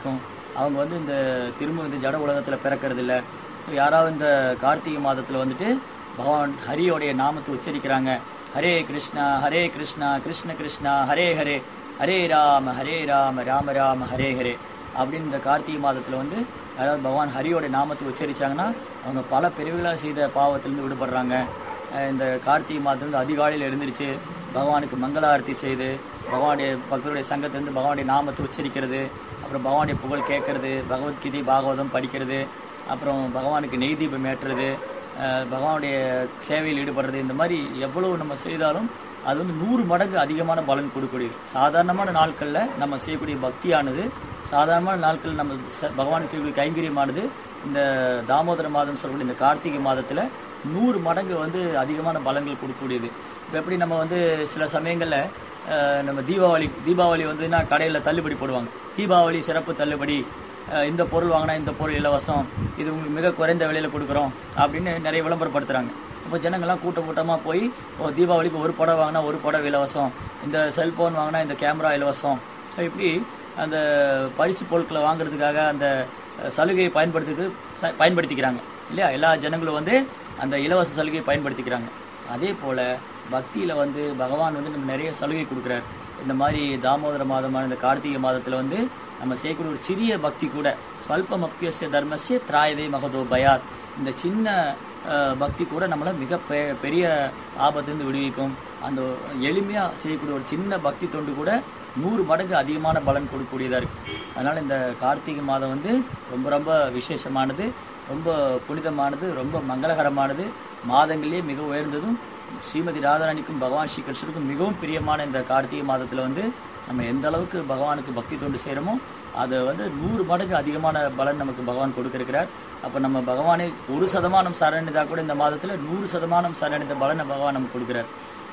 அவங்க வந்து இந்த திரும்ப இந்த ஜட உலகத்தில் பிறக்கிறது இல்லை ஸோ யாராவது இந்த கார்த்திகை மாதத்தில் வந்துட்டு பகவான் ஹரியோடைய நாமத்தை உச்சரிக்கிறாங்க ஹரே கிருஷ்ணா ஹரே கிருஷ்ணா கிருஷ்ண கிருஷ்ணா ஹரே ஹரே ஹரே ராம ஹரே ராம ராம ராம ஹரே ஹரே அப்படின்னு இந்த கார்த்திகை மாதத்தில் வந்து யாராவது பகவான் ஹரியோட நாமத்தை உச்சரிச்சாங்கன்னா அவங்க பல பிரிவுகளாக செய்த பாவத்திலிருந்து விடுபடுறாங்க அஹ் இந்த கார்த்திகை மாதத்துலேருந்து அதிகாலையில் எழுந்திருச்சு பகவானுக்கு மங்களாரத்தி செய்து பகவானுடைய பக்தருடைய சங்கத்திலிருந்து பகவானுடைய நாமத்தை உச்சரிக்கிறது அப்புறம் பகவானுடைய புகழ் கேட்கறது பகவத்கீதை பாகவதம் படிக்கிறது அப்புறம் பகவானுக்கு நெய் தீபம் ஏற்றுறது அஹ் பகவானுடைய சேவையில் ஈடுபடுறது இந்த மாதிரி எவ்வளவு நம்ம செய்தாலும் அது வந்து நூறு மடங்கு அதிகமான பலன் கொடுக்கக்கூடியது சாதாரணமான நாட்களில் நம்ம செய்யக்கூடிய பக்தியானது சாதாரணமான நாட்களில் நம்ம ச- பகவானுக்கு செய்யக்கூடிய கைங்கரியமானது இந்த தாமோதர மாதம் சொல்லக்கூடிய இந்த கார்த்திகை மாதத்தில் நூறு மடங்கு வந்து அதிகமான பலன்கள் கொடுக்கக்கூடியது இப்போ எப்படி நம்ம வந்து சில சமயங்களில் அஹ், நம்ம தீபாவளி தீபாவளி வந்துன்னா கடையில் தள்ளுபடி போடுவாங்க தீபாவளி சிறப்பு தள்ளுபடி அஹ், இந்த பொருள் வாங்கினா இந்த பொருள் இலவசம் இது உங்களுக்கு மிக குறைந்த விலையில் கொடுக்குறோம் அப்படின்னு நிறைய விளம்பரப்படுத்துகிறாங்க இப்போ ஜனங்கள்லாம் கூட்ட கூட்டமாக போய் ஓ தீபாவளிக்கு ஒரு புடவை வாங்கினா ஒரு புடவை இலவசம் இந்த செல்போன் வாங்கினா இந்த கேமரா இலவசம் ஸோ இப்படி அந்த பரிசு பொருட்களை வாங்குறதுக்காக அந்த அஹ், சலுகையை பயன்படுத்துறது ச- பயன்படுத்திக்கிறாங்க இல்லையா எல்லா ஜனங்களும் வந்து அந்த இலவச சலுகையை பயன்படுத்திக்கிறாங்க அதே போல் பக்தியில் வந்து பகவான் வந்து நம்ம நிறைய சலுகை கொடுக்குறார் இந்த மாதிரி தாமோதர மாதமான இந்த கார்த்திகை மாதத்தில் வந்து நம்ம செய்யக்கூடிய ஒரு சிறிய பக்தி கூட ஸ்வல்ப மப்பியசிய தர்மசிய திராயதை மகதோ பயாத் இந்த சின்ன அஹ், பக்தி கூட நம்மளை மிக பெ- பெரிய ஆபத்துலேருந்து விடுவிக்கும் அந்த எளிமையாக செய்யக்கூடிய ஒரு சின்ன பக்தி தொண்டு கூட நூறு மடங்கு அதிகமான பலன் கொடுக்கக்கூடியதாக இருக்குது அதனால் இந்த கார்த்திகை மாதம் வந்து ரொம்ப ரொம்ப விசேஷமானது ரொம்ப புனிதமானது ரொம்ப மங்களகரமானது மாதங்களிலே மிக உயர்ந்ததும் ஸ்ரீமதி ராதாராணிக்கும் பகவான் ஸ்ரீ கிருஷ்ணருக்கும் மிகவும் பிரியமான இந்த கார்த்திகை மாதத்தில் வந்து நம்ம எந்த அளவுக்கு பகவானுக்கு பக்தி தொண்டு செய்கிறோமோ அதை வந்து நூறு மடங்கு அதிகமான பலன் நமக்கு பகவான் கொடுக்கிருக்கிறார் அப்போ நம்ம பகவானை ஒரு சதமானம் சரணிதா கூட இந்த மாதத்தில் நூறு சதமானம் சரணித பலனை பகவான் நமக்கு கொடுக்குறார்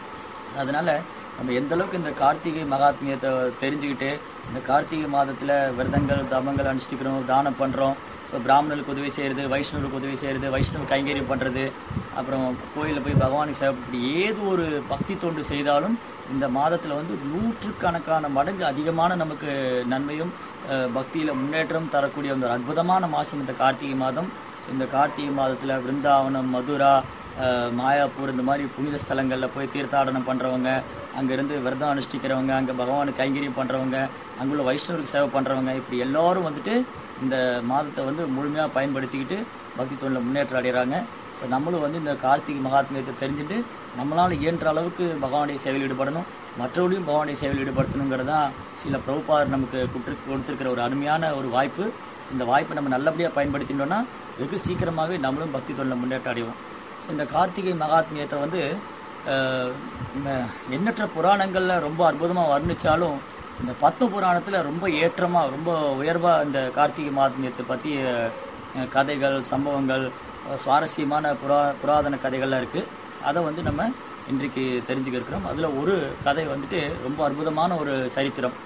அதனால நம்ம எந்த அளவுக்கு இந்த கார்த்திகை மகாத்மியத்தை தெரிஞ்சுக்கிட்டு இந்த கார்த்திகை மாதத்தில் விரதங்கள் தமங்கள் அனுஷ்டிக்கிறோம் தானம் பண்ணுறோம் ஸோ பிராமணர்களுக்கு உதவி செய்கிறது வைஷ்ணவருக்கு உதவி செய்கிறது வைஷ்ணவ கைங்கரியம் பண்ணுறது அப்புறம் கோயிலில் போய் பகவானுக்கு சேவை இப்படி ஏது ஒரு பக்தி தொண்டு செய்தாலும் இந்த மாதத்தில் வந்து நூற்றுக்கணக்கான மடங்கு அதிகமான நமக்கு நன்மையும் பக்தியில் முன்னேற்றம் தரக்கூடிய அந்த ஒரு அற்புதமான மாதம் இந்த கார்த்திகை மாதம் இந்த கார்த்திகை மாதத்தில் விருந்தாவனம் மதுரா அஹ், மாயாப்பூர் இந்த மாதிரி புனித ஸ்தலங்களில் போய் தீர்த்தாடனம் பண்ணுறவங்க அங்கேருந்து விரதம் அனுஷ்டிக்கிறவங்க அங்கே பகவானுக்கு கைங்கரியம் பண்ணுறவங்க அங்குள்ள வைஷ்ணவருக்கு சேவை பண்ணுறவங்க இப்படி எல்லாரும் வந்துட்டு இந்த மாதத்தை வந்து முழுமையாக பயன்படுத்திக்கிட்டு பக்தி தொண்டில் முன்னேற்றம் அடைகிறாங்க ஸோ நம்மளும் வந்து இந்த கார்த்திகை மகாத்மியத்தை தெரிஞ்சுட்டு நம்மளால் இயன்ற அளவுக்கு பகவானுடைய சேவையில் ஈடுபடணும் மற்றவர்களையும் பகவானுடைய சேவையில் ஈடுபடுத்தணுங்கிறது தான் சில பிரபுபார் நமக்கு கொடுத்து கொடுத்துருக்கிற ஒரு அருமையான ஒரு வாய்ப்பு இந்த வாய்ப்பை நம்ம நல்லபடியாக பயன்படுத்தினோம்னா வெகு சீக்கிரமாகவே நம்மளும் பக்தி தொழிலில் முன்னேற்றம் அடைவோம் ஸோ இந்த கார்த்திகை மகாத்மியத்தை வந்து அஹ், ம- எண்ணற்ற புராணங்களில் ரொம்ப அற்புதமாக வர்ணித்தாலும் இந்த பத்ம புராணத்தில் ரொம்ப ஏற்றமாக ரொம்ப உயர்வாக இந்த கார்த்திகை மகாத்மியத்தை பற்றி அஹ், கதைகள் சம்பவங்கள் அஹ், சுவாரஸ்யமான புரா புராதன கதைகள்லாம் இருக்குது அதை வந்து நம்ம இன்றைக்கு தெரிஞ்சுக்க இருக்கிறோம் அதில் ஒரு கதை வந்துட்டு ரொம்ப அற்புதமான ஒரு சரித்திரம்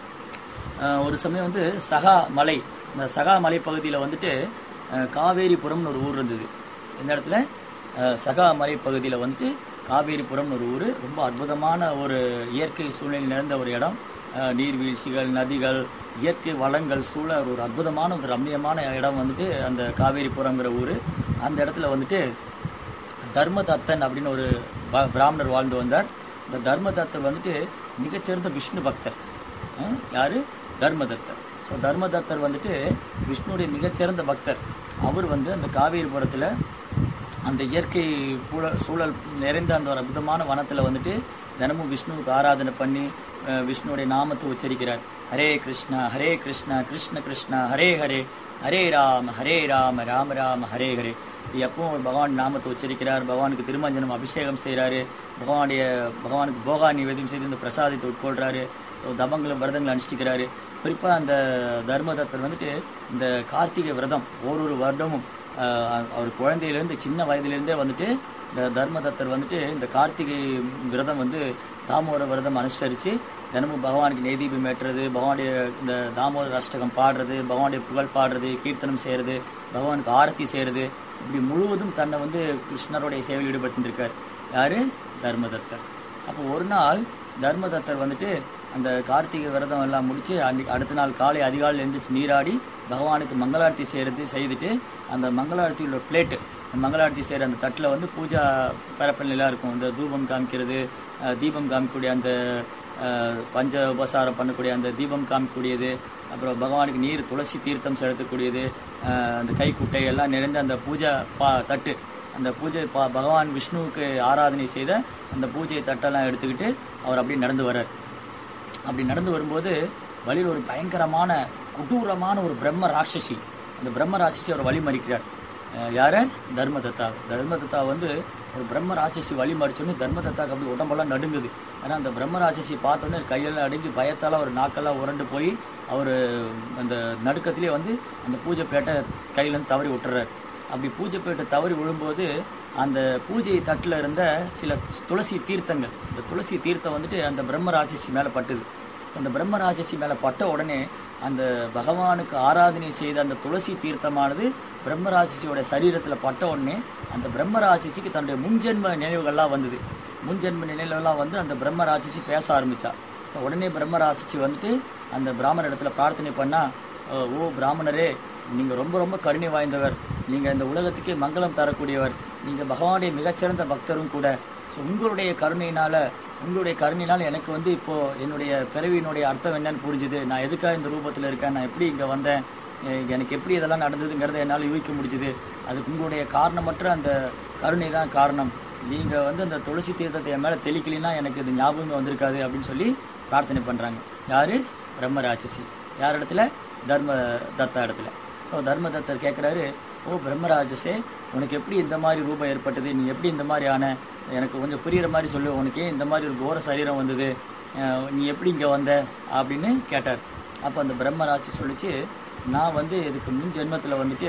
அஹ் ஒரு சமயம் வந்து சகா மலை இந்த சகா மலை பகுதியில் வந்துட்டு அஹ் காவேரிபுரம்னு ஒரு ஊர் இருந்தது இந்த இடத்துல அஹ் சகா மலை பகுதியில் வந்துட்டு காவேரிபுரம்னு ஒரு ஊர் ரொம்ப அற்புதமான ஒரு இயற்கை சூழ்நிலை நிறைந்த ஒரு இடம் அஹ் நீர்வீழ்ச்சிகள் நதிகள் இயற்கை வளங்கள் சூழ ஒரு அற்புதமான ஒரு ரம்மியமான இடம் வந்துட்டு அந்த காவேரிபுரம்ங்கிற ஊர் அந்த இடத்துல வந்துட்டு தர்மதத்தன் அப்படின்னு ஒரு ப- பிராமணர் வாழ்ந்து வந்தார் இந்த தர்மதத்தர் வந்துட்டு மிகச்சிறந்த விஷ்ணு பக்தர் அஹ் யாரு தர்மதத்தர் ஸோ தர்மதத்தர் வந்துட்டு விஷ்ணுடைய மிகச்சிறந்த பக்தர் அவர் வந்து அந்த காவேரிபுரத்தில் அந்த இயற்கை பூழ சூழல் நிறைந்த அந்த ஒரு அற்புதமான வனத்தில் வந்துட்டு தினமும் விஷ்ணுவுக்கு ஆராதனை பண்ணி அஹ், விஷ்ணுவுடைய நாமத்தை உச்சரிக்கிறார் ஹரே கிருஷ்ணா ஹரே கிருஷ்ணா கிருஷ்ண கிருஷ்ணா ஹரே ஹரே ஹரே ராம ஹரே ராம ராம ராம ஹரே ஹரே எப்பவும் ஒரு பகவான் நாமத்தை உச்சரிக்கிறார் பகவானுக்கு திருமஞ்சனம் அபிஷேகம் செய்கிறாரு பகவானுடைய பகவானுக்கு போகா நிவேதம் செய்து இந்த பிரசாதத்தை உட்கொள்கிறாரு தபங்களும் விரதங்களை அனுஷ்டிக்கிறாரு குறிப்பாக அந்த தர்மதத்தர் வந்துட்டு இந்த கார்த்திகை விரதம் ஓரொரு வருடமும் ஆஹ், அவர் குழந்தையிலேருந்து சின்ன வயதிலேருந்தே வந்துட்டு இந்த தர்மதத்தர் வந்துட்டு இந்த கார்த்திகை விரதம் வந்து தாமோதர விரதம் அனுஷ்டரித்து தினமும் பகவானுக்கு நெய்தீபம் ஏற்றுறது பகவானுடைய இந்த தாமோதர அஷ்டகம் பாடுறது பகவானுடைய புகழ் பாடுறது கீர்த்தனம் செய்கிறது பகவானுக்கு ஆரத்தி செய்கிறது இப்படி முழுவதும் தன்னை வந்து கிருஷ்ணருடைய சேவையில் ஈடுபடுத்திட்டு இருக்கார் யாரு தர்மதத்தர் அப்போ ஒரு நாள் தர்மதத்தர் வந்துட்டு அந்த கார்த்திகை விரதம் எல்லாம் முடிச்சு அன்னைக்கு அடுத்த நாள் காலை அதிகாலையில் எழுந்திரிச்சு நீராடி பகவானுக்கு மங்களாரத்தி செய்கிறது செய்துட்டு அந்த மங்களாரத்தியோட பிளேட்டு மங்களாரத்தி செய்கிற அந்த தட்டில் வந்து பூஜா பரப்பலாம் இருக்கும் இந்த தூபம் காமிக்கிறது அஹ், தீபம் காமிக்கக்கூடிய அந்த அஹ், பஞ்ச உபசாரம் பண்ணக்கூடிய அந்த தீபம் காமிக்கக்கூடியது அப்புறம் பகவானுக்கு நீர் துளசி தீர்த்தம் செலுத்தக்கூடியது அஹ், அந்த கைக்குட்டை எல்லாம் நிறைந்த அந்த பூஜா பா தட்டு அந்த பூஜை பா பகவான் விஷ்ணுவுக்கு ஆராதனை செய்த அந்த பூஜை தட்டெல்லாம் எடுத்துக்கிட்டு அவர் அப்படியே நடந்து வர்றார் அப்படி நடந்து வரும்போது வழியில் ஒரு பயங்கரமான கொடூரமான ஒரு பிரம்ம ராட்சசி அந்த பிரம்ம ராட்சசி அவர் வழி மறிக்கிறார் அஹ் யார தர்மதத்தா தர்மதத்தா வந்து ஒரு பிரம்ம ராட்சசி வழி மறிச்சோன்னே தர்மதத்தாக்கு அப்படி உடம்பெல்லாம் நடுங்குது ஏன்னா அந்த பிரம்ம ராட்சசி பார்த்தோன்னே கையெல்லாம் அடங்கி பயத்தால் அவர் நாக்கெல்லாம் உரண்டு போய் அவர் அந்த நடுக்கத்திலே வந்து அந்த பூஜை பேட்டை கையிலேருந்து தவறி விட்டுறாரு அப்படி பூஜை போயிட்டு தவறி விழும்போது அந்த பூஜை தட்டில் இருந்த சில துளசி தீர்த்தங்கள் இந்த துளசி தீர்த்தம் வந்துட்டு அந்த பிரம்ம ராட்சசி மேலே பட்டுது அந்த பிரம்ம ராட்சசி மேலே பட்ட உடனே அந்த பகவானுக்கு ஆராதனை செய்த அந்த துளசி தீர்த்தமானது பிரம்ம ராட்சசியோட சரீரத்தில் பட்ட உடனே அந்த பிரம்ம ராட்சசிக்கு தன்னுடைய முன்ஜென்ம நினைவுகள்லாம் வந்தது முன்ஜென்ம நினைவுகள்லாம் வந்து அந்த பிரம்ம ராட்சசி பேச ஆரம்பிச்சா உடனே பிரம்ம ராட்சசி வந்துட்டு அந்த பிராமணர் இடத்துல பிரார்த்தனை பண்ணா அஹ், ஓ பிராமணரே நீங்கள் ரொம்ப ரொம்ப கருணை வாய்ந்தவர் நீங்கள் இந்த உலகத்துக்கே மங்களம் தரக்கூடியவர் நீங்கள் பகவானுடைய மிகச்சிறந்த பக்தரும் கூட ஸோ உங்களுடைய கருணையினால உங்களுடைய கருணையினால் எனக்கு வந்து இப்போ என்னுடைய பிறவியினுடைய அர்த்தம் என்னன்னு புரிஞ்சுது நான் எதுக்காக இந்த ரூபத்தில் இருக்கேன் நான் எப்படி இங்கே வந்தேன் எ- எனக்கு எப்படி இதெல்லாம் நடந்ததுங்கிறத என்னால் யூகிக்க முடிஞ்சுது அதுக்கு உங்களுடைய காரணமற்ற அந்த கருணை தான் காரணம் நீங்கள் வந்து அந்த துளசி தீர்த்தத்தை என் மேலே தெளிக்கலினா எனக்கு இது ஞாபகமே வந்திருக்காது அப்படின்னு சொல்லி பிரார்த்தனை பண்ணுறாங்க யாரு பிரம்ம ராட்சசி யார் இடத்துல தர்ம தத்தா இடத்துல ஸோ தர்மதத்தர் கேட்குறாரு ஓ பிரம்மராஜசே உனக்கு எப்படி இந்த மாதிரி ரூபம் ஏற்பட்டது நீ எப்படி இந்த மாதிரி ஆன எனக்கு கொஞ்சம் புரியுற மாதிரி சொல்லு உனக்கு ஏன் இந்த மாதிரி ஒரு கோர சரீரம் வந்தது அஹ் நீ எப்படி இங்கே வந்த அப்படின்னு கேட்டார் அப்போ அந்த பிரம்மராட்சி சொல்லிச்சு நான் வந்து இதுக்கு முன் ஜென்மத்தில் வந்துட்டு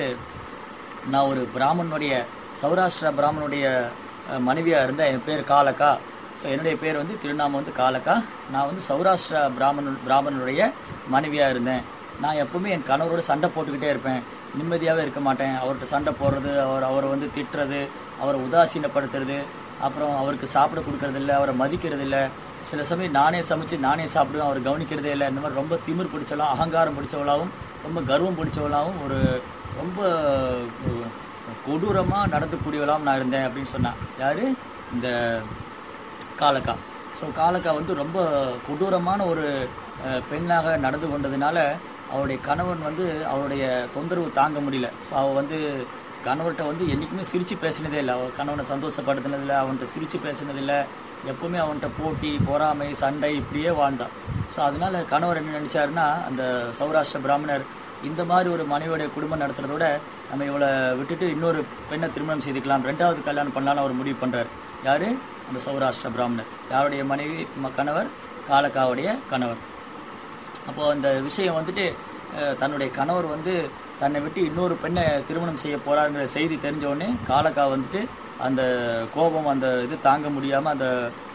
நான் ஒரு பிராமணனுடைய சௌராஷ்டிரா பிராமணனுடைய அஹ், மனைவியா இருந்த என் பேர் காலக்கா ஸோ என்னுடைய பேர் வந்து திருநாமம் வந்து காலக்கா நான் வந்து சௌராஷ்டிரா பிராமணன் பிராமணனுடைய மனைவியா இருந்தேன் நான் எப்பவுமே என் கணவரோட சண்டை போட்டுக்கிட்டே இருப்பேன் நிம்மதியாகவே இருக்க மாட்டேன் அவர்கிட்ட சண்டை போடுறது அவர் அவரை வந்து திட்டுறது அவரை உதாசீனப்படுத்துறது அப்புறம் அவருக்கு சாப்பிட கொடுக்கறது இல்ல அவரை மதிக்கிறது இல்ல சில சமயம் நானே சமைச்சு நானே சாப்பிடுவேன் அவர் கவனிக்கிறதே இல்லை இந்த மாதிரி ரொம்ப திமிர் பிடிச்சவளாம் அகங்காரம் பிடிச்சவளாவும் ரொம்ப கர்வம் பிடிச்சவளாவும் ஒரு ரொம்ப அஹ், கொடூரமா நடத்தக்கூடியவளாவும் நான் இருந்தேன் அப்படின்னு சொன்னான் யாரு இந்த காலக்கா ஸோ காலக்கா வந்து ரொம்ப கொடூரமான ஒரு அஹ், பெண்ணாக நடந்து கொண்டதுனால அவருடைய கணவன் வந்து அவருடைய தொந்தரவு தாங்க முடியல ஸோ அவள் வந்து கணவர்கிட்ட வந்து என்றைக்குமே சிரித்து பேசினதே இல்லை அவள் கணவனை சந்தோஷப்படுத்தினதில்லை அவன்கிட்ட சிரித்து பேசினதில்லை எப்பவுமே அவன்கிட்ட போட்டி பொறாமை சண்டை இப்படியே வாழ்ந்தான் ஸோ அதனால கணவர் என்ன நினைச்சாருன்னா அந்த சௌராஷ்டிர பிராமணர் இந்த மாதிரி ஒரு மனைவியோடைய குடும்பம் நடத்துறத விட நம்ம இவளை விட்டுட்டு இன்னொரு பெண்ணை திருமணம் செய்துக்கலாம் ரெண்டாவது கல்யாணம் பண்ணலாம்னு அவர் முடிவு பண்றாரு யாரு அந்த சௌராஷ்டிர பிராமணர் யாருடைய மனைவி ம- கணவர் காலக்காவுடைய கணவர் அப்போ அந்த விஷயம் வந்துட்டு அஹ், தன்னுடைய கணவர் வந்து தன்னை விட்டு இன்னொரு பெண்ணை திருமணம் செய்ய போறாருங்கிற செய்தி தெரிஞ்ச உடனே காலக்கா வந்துட்டு அந்த கோபம் அந்த இது தாங்க முடியாம அந்த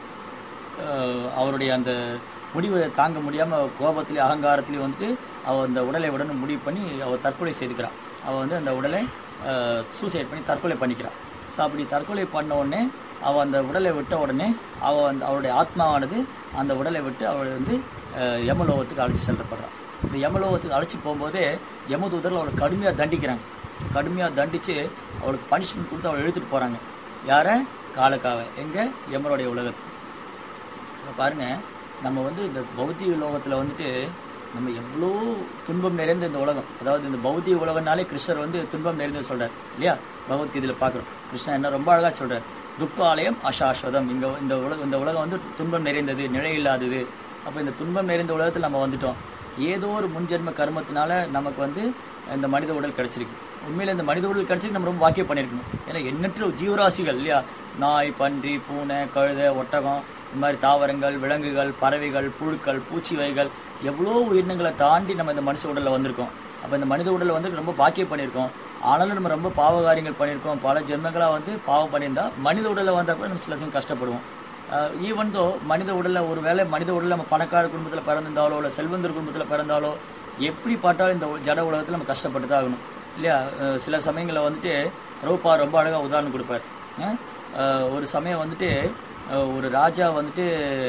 அஹ், அவருடைய அந்த முடிவை தாங்க முடியாம கோபத்திலே அகங்காரத்திலே வந்துட்டு அவ அந்த உடலை விடணும் முடிவு பண்ணி அவ தற்கொலை செய்துக்கிறான் அவ வந்து அந்த உடலை சூசைட் பண்ணி தற்கொலை பண்ணிக்கிறான் ஸோ அப்படி தற்கொலை பண்ண உடனே அவள் அந்த உடலை விட்ட உடனே அவள் அந்த அவளுடைய ஆத்மாவானது அந்த உடலை விட்டு அவளை வந்து அஹ், யமலோகத்துக்கு அழைச்சி செல்லப்படுறான் இந்த யமலோகத்துக்கு அழைச்சி போகும்போதே யமதூதர்கள் அவளை கடுமையாக தண்டிக்கிறாங்க கடுமையாக தண்டித்து அவளுக்கு பனிஷ்மெண்ட் கொடுத்து அவளை இழுத்துட்டு போகிறாங்க யாரை காலக்காவை எங்கே யமனுடைய உலகத்துக்கு இப்ப பாருங்க நம்ம வந்து இந்த பௌத்திக லோகத்தில் வந்துட்டு நம்ம எவ்வளோ துன்பம் நிறைந்த இந்த உலகம் அதாவது இந்த பௌத்திக உலகம்னாலே கிருஷ்ணர் வந்து துன்பம் நிறைந்தது சொல்றார் இல்லையா பகவத்கீதையில் பார்க்குறோம் கிருஷ்ணர் என்ன ரொம்ப அழகா சொல்றார் துக்காலயம் அசாஸ்வதம் இங்க இந்த உலகம் இந்த உலகம் வந்து துன்பம் நிறைந்தது நிலையில்லாதது அப்போ இந்த துன்பம் நிறைந்த உலகத்தில் நம்ம வந்துட்டோம் ஏதோ ஒரு முன்ஜென்ம கர்மத்தினால நமக்கு வந்து இந்த மனித உடல் கிடைச்சிருக்கு உண்மையில இந்த மனித உடல் கிடைச்சிருக்கு நம்ம ரொம்ப வாக்கியம் பண்ணியிருக்கணும் ஏன்னா எண்ணற்ற ஜீவராசிகள் இல்லையா நாய் பன்றி பூனை கழுதை ஒட்டகம் இந்த மாதிரி தாவரங்கள் விலங்குகள் பறவைகள் புழுக்கள் பூச்சி வகைகள் எவ்வளோ உயிரினங்களை தாண்டி நம்ம இந்த மனுஷ உடல்ல வந்திருக்கோம் அப்போ இந்த மனித உடல்ல வந்து ரொம்ப பாக்கியம் பண்ணியிருக்கோம் ஆனாலும் நம்ம ரொம்ப பாவகாரியங்கள் பண்ணியிருக்கோம் பல ஜென்மங்களா வந்து பாவம் பண்ணியிருந்தா மனித உடல்ல வந்தா கூட நம்ம சில சமயம் கஷ்டப்படுவோம் ஈவன் தோ மனித உடல்ல ஒரு வேளை மனித உடல்ல நம்ம பணக்கார குடும்பத்தில் பிறந்திருந்தாலோ இல்லை செல்வந்தர் குடும்பத்தில் பிறந்தாலோ எப்படி பார்த்தாலும் இந்த ஜட உலகத்தில் நம்ம கஷ்டப்பட்டு தான் ஆகணும் இல்லையா அஹ் சில சமயங்களில் வந்துட்டு ரூபா ரொம்ப அழகாக உதாரணம் கொடுப்பார் அஹ் அஹ் ஒரு சமயம் வந்துட்டு அஹ் ஒரு ராஜா வந்துட்டு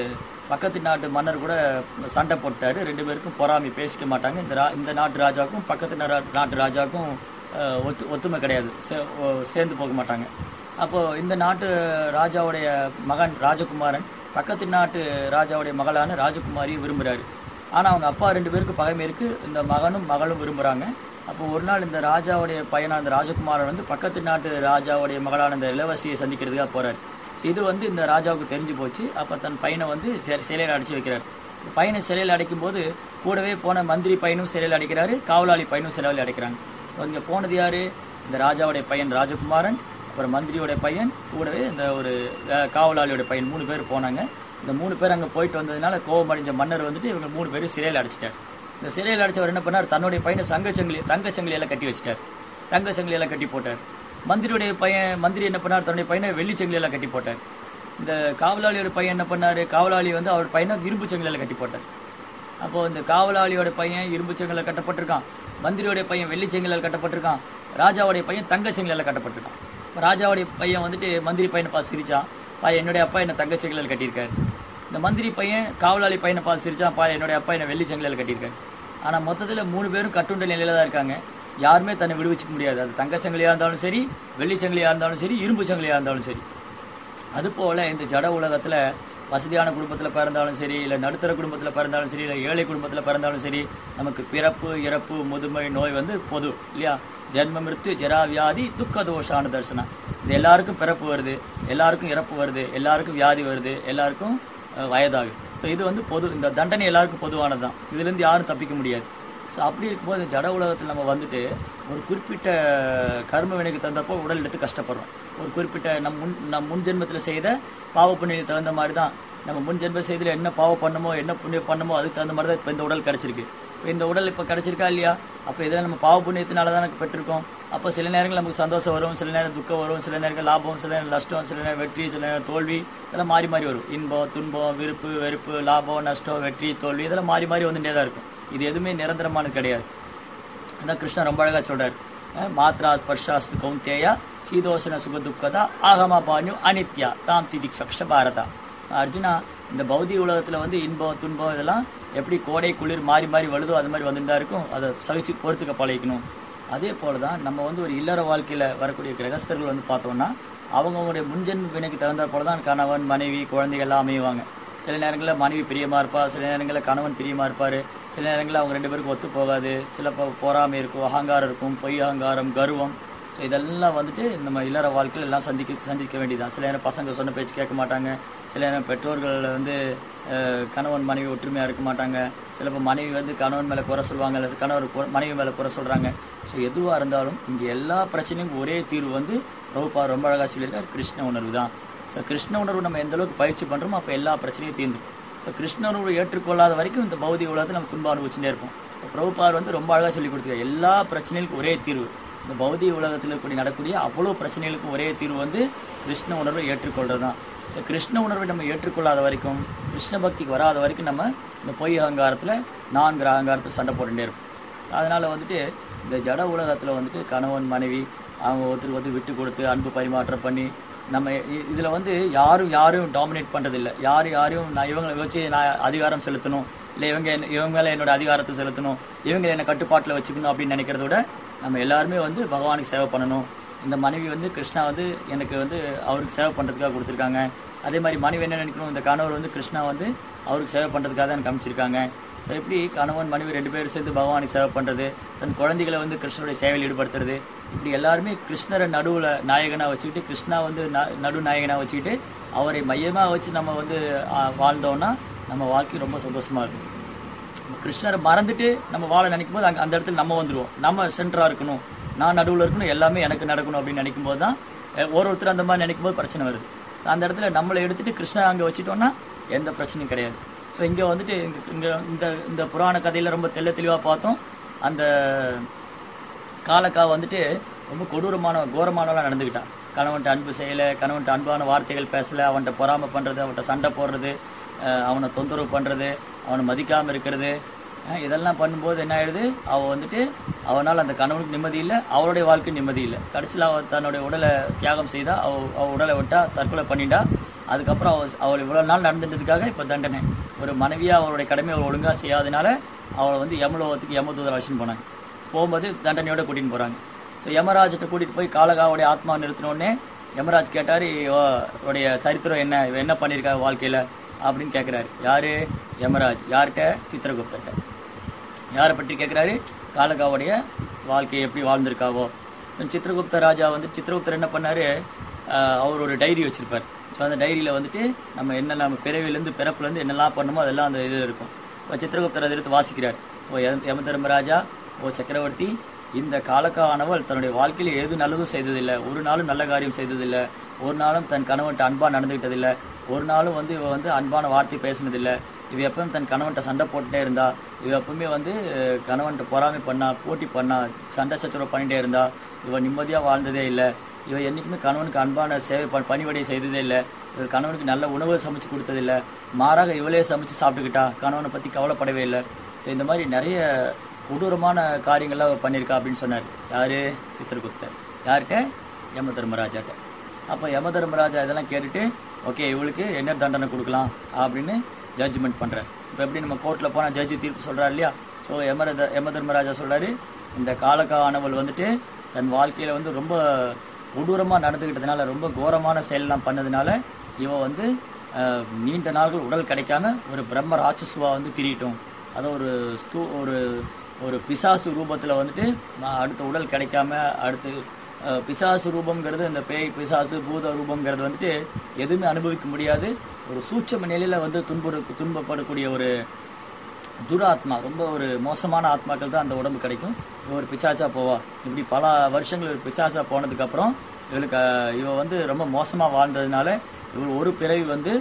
பக்கத்து நாட்டு மன்னர் கூட சண்டை போட்டாரு ரெண்டு பேருக்கும் பொறாமை பேசிக்க மாட்டாங்க இந்த ரா இந்த நாட்டு ராஜாவுக்கும் பக்கத்து நா- நாட்டு ராஜாவுக்கும் அஹ், ஒத்து ஒத்துமை கிடையாது சே- ஓ- சேர்ந்து போக மாட்டாங்க அப்போ இந்த நாட்டு ராஜாவுடைய மகன் ராஜகுமாரன் பக்கத்து நாட்டு ராஜாவுடைய மகளான ராஜகுமாரியை விரும்புகிறாரு ஆனால் அவங்க அப்பா ரெண்டு பேருக்கு பகைமை இருக்கு இந்த மகனும் மகளும் விரும்புகிறாங்க அப்போ ஒரு நாள் இந்த ராஜாவுடைய பையனான இந்த ராஜகுமாரன் வந்து பக்கத்து நாட்டு ராஜாவுடைய மகளான இந்த இளவரசியை சந்திக்கிறதுக்காக போறாரு இது வந்து இந்த ராஜாவுக்கு தெரிஞ்சு போச்சு அப்போ தன் பையனை வந்து சிறை- சிறையில் அடைச்சி வைக்கிறார் பையனை சிறையில் அடைக்கும் போது கூடவே போன மந்திரி பையனும் சிறையில் அடைக்கிறாரு காவலாளி பையனும் சிறையில் அடைக்கிறாங்க இங்கே போனது யாரு இந்த ராஜாவுடைய பையன் ராஜகுமாரன் அப்புறம் மந்திரியோட பையன் கூடவே இந்த ஒரு அஹ், காவலாளியோட பையன் மூணு பேர் போனாங்க இந்த மூணு பேர் அங்கே போயிட்டு வந்ததுனால கோபம் அடைஞ்ச மன்னர் வந்துட்டு இவங்க மூணு பேரும் சிறையில் அடைச்சிட்டார் இந்த சிறையில் அடைச்சவர் என்ன பண்ணார் தன்னுடைய பையனை சங்க சங்கிலி தங்க சங்கிலியால கட்டி வச்சிட்டார் தங்க சங்கிலியால கட்டி போட்டார் மந்திரியுடைய பையன் மந்திரி என்ன பண்ணார் தன்னுடைய பையனை வெள்ளி சங்கிலியால கட்டி போட்டார் இந்த காவலாளியோட பையன் என்ன பண்ணாரு காவலாளி வந்து அவர் பையனை இரும்பு சங்கிலியால கட்டி போட்டார் அப்போ இந்த காவலாளியோட பையன் இரும்பு செங்கலில் கட்டப்பட்டிருக்கான் மந்திரியோட பையன் வெள்ளி செங்கலில் கட்டப்பட்டிருக்கான் ராஜாவுடைய பையன் தங்க செங்கலில் கட்டப்பட்டிருக்கான் இப்போ ராஜாவுடைய பையன் வந்துட்டு மந்திரி பையனை பார்த்து சிரிச்சான் பா என்னுடைய அப்பா என்னை தங்க செங்கலில் கட்டியிருக்காரு இந்த மந்திரி பையன் காவலாளி பையனை பார்த்து சிரிச்சான் பா என்னுடைய அப்பா என்னை வெள்ளி செங்கலில் கட்டியிருக்காரு ஆனால் மொத்தத்தில் மூணு பேரும் கட்டுண்ட நிலையில தான் இருக்காங்க யாருமே தன்னை விடுவிச்சுக்க முடியாது அது தங்க சங்கிலியாக இருந்தாலும் சரி வெள்ளி சங்கிலியாக இருந்தாலும் சரி இரும்பு சங்கிலியாக இருந்தாலும் சரி அதுபோல இந்த ஜட உலகத்துல வசதியான குடும்பத்துல பிறந்தாலும் சரி இல்ல நடுத்தர குடும்பத்துல பிறந்தாலும் சரி இல்ல ஏழை குடும்பத்துல பிறந்தாலும் சரி நமக்கு பிறப்பு இறப்பு முதுமை நோய் வந்து பொது இல்லையா ஜென்ம மிருத்து ஜரா வியாதி துக்க தோஷான தரிசனம் இது எல்லாருக்கும் பிறப்பு வருது எல்லாருக்கும் இறப்பு வருது எல்லாருக்கும் வியாதி வருது எல்லாருக்கும் அஹ், வயதாகுது ஸோ இது வந்து பொது இந்த தண்டனை எல்லாருக்கும் பொதுவானது தான் இதுலேருந்து யாரும் தப்பிக்க முடியாது ஸோ அப்படி இருக்கும்போது இந்த ஜட உலகத்தில் நம்ம வந்துட்டு ஒரு குறிப்பிட்ட கர்ம வினைக்கு தகுந்தப்போ உடல் எடுத்து கஷ்டப்படுறோம் ஒரு குறிப்பிட்ட நம் முன் நம் முன் ஜென்மத்தில் செய்த பாவ புண்ணியத்துக்கு தகுந்த மாதிரி தான் நம்ம முன் ஜென்ம செய்தியில் என்ன பாவம் பண்ணமோ என்ன புண்ணியம் பண்ணமோ அதுக்கு தகுந்த மாதிரி தான் இப்போ இந்த உடல் கிடச்சிருக்கு இப்போ இந்த உடல் இப்போ கிடச்சிருக்கா இல்லையா அப்போ இதில் நம்ம பாவ புண்ணியத்தினால தான் எனக்கு பெற்றிருக்கோம் அப்போ சில நேரங்கள் நமக்கு சந்தோஷம் வரும் சில நேரம் துக்கம் வரும் சில நேரங்கள் லாபம் சில நேரம் நஷ்டம் சில நேரம் வெற்றி சில நேரம் தோல்வி இதெல்லாம் மாறி மாறி வரும் இன்பம் துன்பம் விருப்பு வெறுப்பு லாபம் நஷ்டம் வெற்றி தோல்வி இதெல்லாம் மாறி மாறி வந்துட்டே தான் இருக்கும் இது எதுவுமே நிரந்தரமானது கிடையாது அதான் கிருஷ்ணன் ரொம்ப அழகா சொல்றாரு அஹ் மாத்ரா ஸ்பர்ஷாஸ்து கௌந்தேயா சீதோசன சுக துக்கதா ஆகமா பானு அனித்யா தாம் திதிக்ஷக்ஷ பாரதா அர்ஜுனா இந்த பௌதிக உலகத்துல வந்து இன்பம் துன்பம் இதெல்லாம் எப்படி கோடை குளிர் மாறி மாறி வருதோ அது மாதிரி வந்துட்டு தான் இருக்கும் அதை சகிச்சு பொறுத்துக்க பழகிக்கணும் அதே போல தான் நம்ம வந்து ஒரு இல்லற வாழ்க்கையில வரக்கூடிய கிரகஸ்தர்கள் வந்து பார்த்தோம்னா அவங்களுடைய முன்ஜென்ம வினைக்கு தகுந்த போல தான் கணவன் மனைவி குழந்தைகள் எல்லாம் அமைவாங்க சில நேரங்களில் மனைவி பிரியமா இருப்பா சில நேரங்களில் கணவன் பிரியமா இருப்பாரு சில நேரங்களில் அவங்க ரெண்டு பேருக்கும் ஒத்து போகாது சில பொ- பொறாமை இருக்கும் அகங்காரம் இருக்கும் பொய் அகங்காரம் கர்வம் ஸோ இதெல்லாம் வந்துட்டு நம்ம இல்லற வாழ்க்கையில் எல்லாம் சந்திக்க சந்திக்க வேண்டியதுதான் சில நேரம் பசங்க சொன்ன பேச்சு கேட்க மாட்டாங்க சில நேரம் பெற்றோர்கள் வந்து அஹ், கணவன் மனைவி ஒற்றுமையாக இருக்க மாட்டாங்க சிலப்போ மனைவி வந்து கணவன் மேலே குறை சொல்லுவாங்க இல்லை கணவர் குறை- மனைவி மேலே குறை சொல்கிறாங்க ஸோ எதுவாக இருந்தாலும் இங்கே எல்லா பிரச்சனைக்கும் ஒரே தீர்வு வந்து பிரபுபா ரொம்ப அழகாக சொல்லியிருக்கார் கிருஷ்ண உணர்வு தான் ஸோ கிருஷ்ண உணர்வு நம்ம எந்த அளவுக்கு பயிற்சி பண்ணுறோமோ அப்போ எல்லா பிரச்சனையும் தீர்ந்துடும் ஸோ கிருஷ்ண உணர்வு ஏற்றுக்கொள்ளாத வரைக்கும் இந்த பௌதிக உலகத்தில் நம்ம துன்பம் அனுபவிச்சுட்டே இருப்போம் இப்போ பிரபுபார் வந்து ரொம்ப அழகாக சொல்லி கொடுத்துருக்காரு எல்லா பிரச்சனைகளுக்கும் ஒரே தீர்வு இந்த பௌதிக உலகத்தில் இருக்கக்கூடிய நடக்கூடிய அவ்வளோ பிரச்சனைகளுக்கும் ஒரே தீர்வு வந்து கிருஷ்ண உணர்வை ஏற்றுக்கொள்றது தான் ஸோ கிருஷ்ண உணர்வை நம்ம ஏற்றுக்கொள்ளாத வரைக்கும் கிருஷ்ண பக்திக்கு வராத வரைக்கும் நம்ம இந்த பொய் அகங்காரத்தில் நான்கு அகங்காரத்தில் சண்டை போட்டுட்டே இருப்போம் அதனால வந்துட்டு இந்த ஜட உலகத்தில் வந்துட்டு கணவன் மனைவி அவங்க ஒருத்தர் ஒருத்தர் விட்டு கொடுத்து அன்பு பரிமாற்றம் பண்ணி நம்ம இ- இதுல வந்து யாரும் யாரும் டாமினேட் பண்றதில்ல யார் யாரையும் நான் இவங்களை வச்சு நான் அதிகாரம் செலுத்தணும் இல்லை இவங்க என்ன- இவங்க மேல என்னோட அதிகாரத்தை செலுத்தணும் இவங்க என்னை கட்டுப்பாட்டில் வச்சுக்கணும் அப்படின்னு நினைக்கிறத விட நம்ம எல்லாருமே வந்து பகவானுக்கு சேவை பண்ணணும் இந்த மனைவி வந்து கிருஷ்ணா வந்து எனக்கு வந்து அவருக்கு சேவை பண்ணுறதுக்காக கொடுத்துருக்காங்க அதே மாதிரி மனைவி என்ன நினைக்கணும் இந்த கணவர் வந்து கிருஷ்ணா வந்து அவருக்கு சேவை பண்ணுறதுக்காக தான் எனக்கு அமைச்சிருக்காங்க ஸோ எப்படி கணவன் மனைவி ரெண்டு பேரும் சேர்ந்து பகவானுக்கு சேவை பண்ணுறது தன் குழந்தைகளை வந்து கிருஷ்ணருடைய சேவையில் ஈடுபடுத்துறது இப்படி எல்லாருமே கிருஷ்ணரை நடுவில் நாயகனாக வச்சுக்கிட்டு கிருஷ்ணா வந்து ந- நடு நாயகனாக வச்சுக்கிட்டு அவரை மையமாக வச்சு நம்ம வந்து ஆ, வாழ்ந்தோம்னா நம்ம வாழ்க்கை ரொம்ப சந்தோஷமா இருக்கும் கிருஷ்ணரை மறந்துட்டு நம்ம வாழ நினைக்கும் போது அங்க அந்த இடத்துல நம்ம வந்துருவோம் நம்ம சென்டரா இருக்கணும் நான் நடுவுல இருக்கணும் எல்லாமே எனக்கு நடக்கணும் அப்படின்னு நினைக்கும் போது தான் அஹ், ஒரு ஒருத்தர் அந்த மாதிரி நினைக்கும் போது பிரச்சனை வருது So, அந்த இடத்துல நம்மளை எடுத்துட்டு கிருஷ்ணா அங்க வச்சுட்டோம்னா எந்த பிரச்சனையும் கிடையாது ஸோ இங்க வந்துட்டு இங்க- இங்க இந்த இந்த புராண கதையில ரொம்ப தெள்ள தெளிவா பார்த்தோம் அந்த காலக்கா வந்துட்டு ரொம்ப கொடூரமான கோரமானவெல்லாம் நடந்துக்கிட்டான் கணவன்ட்ட அன்பு செய்யலை கணவன்ட்ட அன்பான வார்த்தைகள் பேசலை அவன்கிட்ட பொறாமை பண்ணுறது அவன்கிட்ட சண்டை போடுறது அஹ் அவனை தொந்தரவு பண்ணுறது அவனை மதிக்காமல் இருக்கிறது அஹ் இதெல்லாம் பண்ணும்போது என்ன ஆயிடுது அவள் வந்துட்டு அவனால் அந்த கணவனுக்கு நிம்மதி இல்லை அவளுடைய வாழ்க்கை நிம்மதி இல்லை கடைசியில் அவள் தன்னுடைய உடலை தியாகம் செய்தா அவ அவள் உடலை விட்டா தற்கொலை பண்ணிட்டா அதுக்கப்புறம் அவள் அவள் இவ்வளோ நாள் நடந்துட்டதுக்காக இப்போ தண்டனை ஒரு மனைவியாக அவளுடைய கடமையை அவள் ஒழுங்காக செய்யாதனால அவளை வந்து யமலோகத்துக்கு யமதூதர் அழைச்சின்னு போனாங்க போகும்போது தண்டனையோட கூட்டின்னு போகிறாங்க ஸோ யமராஜத்தை கூட்டிகிட்டு போய் காலகாவுடைய ஆத்மா நிறுத்தினோடனே யமராஜ் கேட்டார் உடைய சரித்திரம் என்ன இவ என்ன பண்ணியிருக்கா வாழ்க்கையில் அப்படின்னு கேட்குறாரு யார் யமராஜ் யார்கிட்ட சித்திரகுப்தர்கிட்ட யாரை பற்றி கேட்குறாரு காலகாவுடைய வாழ்க்கையை எப்படி வாழ்ந்திருக்காவோ then சித்திரகுப்த ராஜா வந்து சித்திரகுப்தர் என்ன பண்ணாரு ஆஹ் அவர் ஒரு டைரி வச்சிருப்பார் ஸோ அந்த டைரியில் வந்துட்டு நம்ம என்னென்ன நம்ம பிறவிலேருந்து பிறப்புலேருந்து என்னெல்லாம் பண்ணுமோ அதெல்லாம் அந்த இதில் இருக்கும் இப்போ சித்திரகுப்தர் அதை எடுத்து வாசிக்கிறார் ஓ யம- யமதர்மராஜா ஓ சக்கரவர்த்தி இந்த காலக்கானவள் தன்னுடைய வாழ்க்கையில் எது நல்லதும் செய்ததில்லை ஒரு நாளும் நல்ல காரியம் செய்ததில்லை ஒரு நாளும் தன் கணவன்கிட்ட அன்பாக நடந்துக்கிட்டதில்லை ஒரு நாளும் வந்து இவ வந்து அன்பான வார்த்தை பேசினதில்லை இவ எப்பவும் தன் கணவன்கிட்ட சண்டை போட்டுட்டே இருந்தா இவ எப்பவுமே வந்து அஹ், கணவன்கிட்ட பொறாமை பண்ணா போட்டி பண்ணா சண்டை சச்சரவு பண்ணிட்டே இருந்தா இவ நிம்மதியாக வாழ்ந்ததே இல்லை இவ என்றைக்குமே கணவனுக்கு அன்பான சேவை ப பணிவடை செய்ததே இல்லை இவ கணவனுக்கு நல்ல உணவு சமைச்சு கொடுத்ததில்லை மாறாக இவளே சமைச்சு சாப்பிட்டுக்கிட்டா கணவனை பற்றி கவலைப்படவே இல்லை ஸோ இந்த மாதிரி நிறைய கொடூரமான காரியங்கள்லாம் அவ பண்ணியிருக்கா அப்படின்னு சொன்னார் யாரு சித்திரகுப்தர் யார்கிட்ட யம தர்மராஜாட்ட அப்போ யம தர்மராஜா இதெல்லாம் கேட்டுட்டு ஓகே இவளுக்கு என்ன தண்டனை கொடுக்கலாம் அப்படின்னு ஜட்ஜ்மெண்ட் பண்ணுறார் இப்போ எப்படி நம்ம கோர்ட்டில் போனால் ஜட்ஜி தீர்ப்பு சொல்கிறார் இல்லையா ஸோ யம யம தர்மராஜா சொல்கிறாரு இந்த காலக்கானவள் வந்துட்டு தன் வாழ்க்கையில் வந்து ரொம்ப கொடூரமாக நடந்துக்கிட்டதுனால ரொம்ப கோரமான செயலெல்லாம் பண்ணதுனால இவ வந்து அஹ், நீண்ட நாள்கள் உடல் கிடைக்காம ஒரு பிரம்ம ராட்சசுவா வந்து திரியட்டும் அதை ஒரு ஸ்தூ ஒரு ஒரு பிசாசு ரூபத்தில் வந்துட்டு நான் அடுத்த உடல் கிடைக்காம அடுத்து அஹ், பிசாசு ரூபம்ங்கிறது இந்த பேய் பிசாசு பூத ரூபம்ங்கிறது வந்துட்டு எதுவுமே அனுபவிக்க முடியாது ஒரு சூட்சம நிலையில் வந்து துன்புறு துன்பப்படக்கூடிய ஒரு துராத்மா ரொம்ப ஒரு மோசமான ஆத்மாக்கள் தான் அந்த உடம்பு கிடைக்கும் இவ ஒரு பிசாச்சா போவா இப்படி பல வருஷங்கள் ஒரு பிசாச்சா போனதுக்கப்புறம் இவளுக்கு அஹ், இவ வந்து ரொம்ப மோசமாக வாழ்ந்ததுனால இவள் ஒரு பிறவி வந்து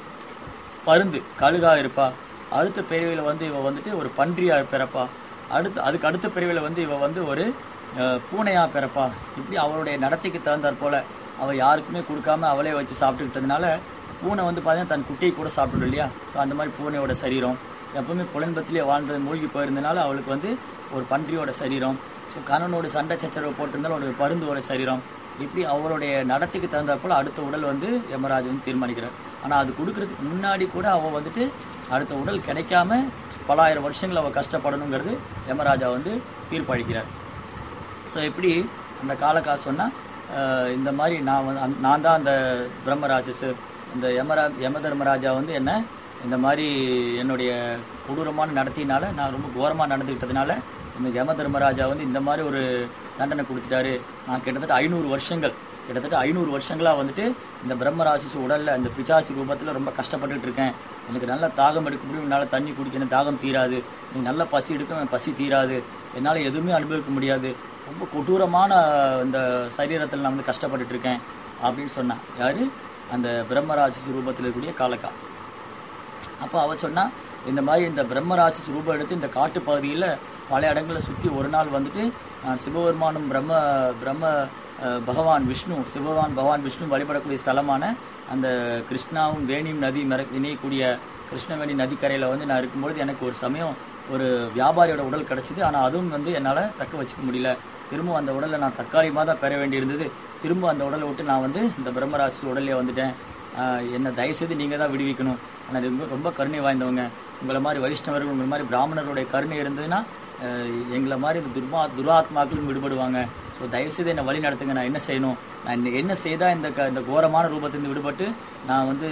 பருந்து கழுகா இருப்பா அடுத்த பிறவியில் வந்து இவ வந்துட்டு ஒரு பன்றியா பிறப்பா அடுத்து அதுக்கு அடுத்த பிறவியில் வந்து இவ வந்து ஒரு அஹ், பூனையா பிறப்பா இப்படி அவளுடைய நடத்தைக்கு தகுந்தாற் போல அவள் யாருக்குமே கொடுக்காம அவளே வச்சு சாப்பிட்டுக்கிட்டதுனால பூனை வந்து பார்த்தீங்கன்னா தன் குட்டியை கூட சாப்பிட்டுடும் இல்லையா ஸோ அந்த மாதிரி பூனையோட சரீரம் எப்பவுமே புலன்பத்திலே வாழ்ந்தது மூழ்கி போயிருந்தனால அவளுக்கு வந்து ஒரு பன்றியோட சரீரம் ஸோ கணவனோட சண்டை சச்சரவு போட்டிருந்தாலும் ஒரு பருந்தோட சரீரம் இப்படி அவளுடைய நடத்தைக்கு தகுந்தாற் போல அடுத்த உடல் வந்து யமராஜ் வந்து தீர்மானிக்கிறார் ஆனால் அது கொடுக்கறதுக்கு முன்னாடி கூட அவள் வந்துட்டு அடுத்த உடல் கிடைக்காம பல ஆயிரம் வருஷங்கள் அவள் கஷ்டப்படணுங்கிறது யமராஜா வந்து தீர்ப்பளிக்கிறார் ஸோ எப்படி அந்த காலக்கா சொன்னால் இந்த மாதிரி நான் வந்து அந்த- நான் தான் அந்த பிரம்மராஜஸ் இந்த யமரா யம தர்மராஜா வந்து என்ன இந்த மாதிரி என்னுடைய கொடூரமான நடத்தினால நான் ரொம்ப கோரமாக நடந்துக்கிட்டதுனால இந்த யம தர்மராஜா வந்து இந்த மாதிரி ஒரு தண்டனை கொடுத்துட்டாரு நான் கிட்டத்தட்ட ஐநூறு வருஷங்கள் கிட்டத்தட்ட ஐநூறு வருஷங்களாக வந்துட்டு இந்த பிரம்மராட்சச உடலில் இந்த பிசாச்சு ரூபத்தில் ரொம்ப கஷ்டப்பட்டுட்டு இருக்கேன் எனக்கு நல்ல தாகம் எடுக்க முடியும் என்னால் தண்ணி குடிக்கணும் தாகம் தீராது நீ நல்ல பசி எடுக்கும் என் பசி தீராது என்னால் எதுவுமே அனுபவிக்க முடியாது ரொம்ப கொடூரமான இந்த சரீரத்தில் நான் வந்து கஷ்டப்பட்டுட்டு இருக்கேன் அப்படின்னு சொன்னான் யாரு அந்த பிரம்மராட்சச ரூபத்தில் இருக்கக்கூடிய காலக்கா அப்போ அவ சொன்னா இந்த மாதிரி இந்த பிரம்மராட்சஸ் ரூபம் எடுத்து இந்த காட்டு பகுதியில் பல இடங்களை சுற்றி ஒரு நாள் வந்துட்டு நான் சிவபெருமானும் பிரம்ம பிரம்ம அஹ், பகவான் விஷ்ணு சிவபகவான் பகவான் விஷ்ணு வழிபடக்கூடிய ஸ்தலமான அந்த கிருஷ்ணாவும் வேணியும் நதி மிர இணையக்கூடிய கிருஷ்ணவேணி நதிக்கரையில் வந்து நான் இருக்கும்பொழுது எனக்கு ஒரு சமயம் ஒரு வியாபாரியோட உடல் கிடச்சிது ஆனால் அதுவும் வந்து என்னால் தக்க வச்சுக்க முடியல திரும்ப அந்த உடலை நான் தற்காலிகமாக தான் பெற வேண்டியிருந்தது திரும்ப அந்த உடலை விட்டு நான் வந்து இந்த பிரம்மராட்சி உடலே வந்துட்டேன் ஆஹ் என்னை தயவுசெய்து நீங்கள் தான் விடுவிக்கணும் ஆனால் ரொம்ப ரொம்ப கருணை வாய்ந்தவங்க உங்களை மாதிரி வைஷ்ணவர்கள் உங்களை மாதிரி பிராமணருடைய கருணை இருந்ததுன்னா ஆஹ் எங்களை மாதிரி இந்த துர்மா துராத்மாக்களும் விடுபடுவாங்க ஸோ தயவுசெய்து என்னை வழி நடத்துங்க நான் என்ன செய்யணும் நான் என்ன- என்ன செய்தால் இந்த க இந்த கோரமான ரூபத்திலிருந்து விடுபட்டு நான் வந்து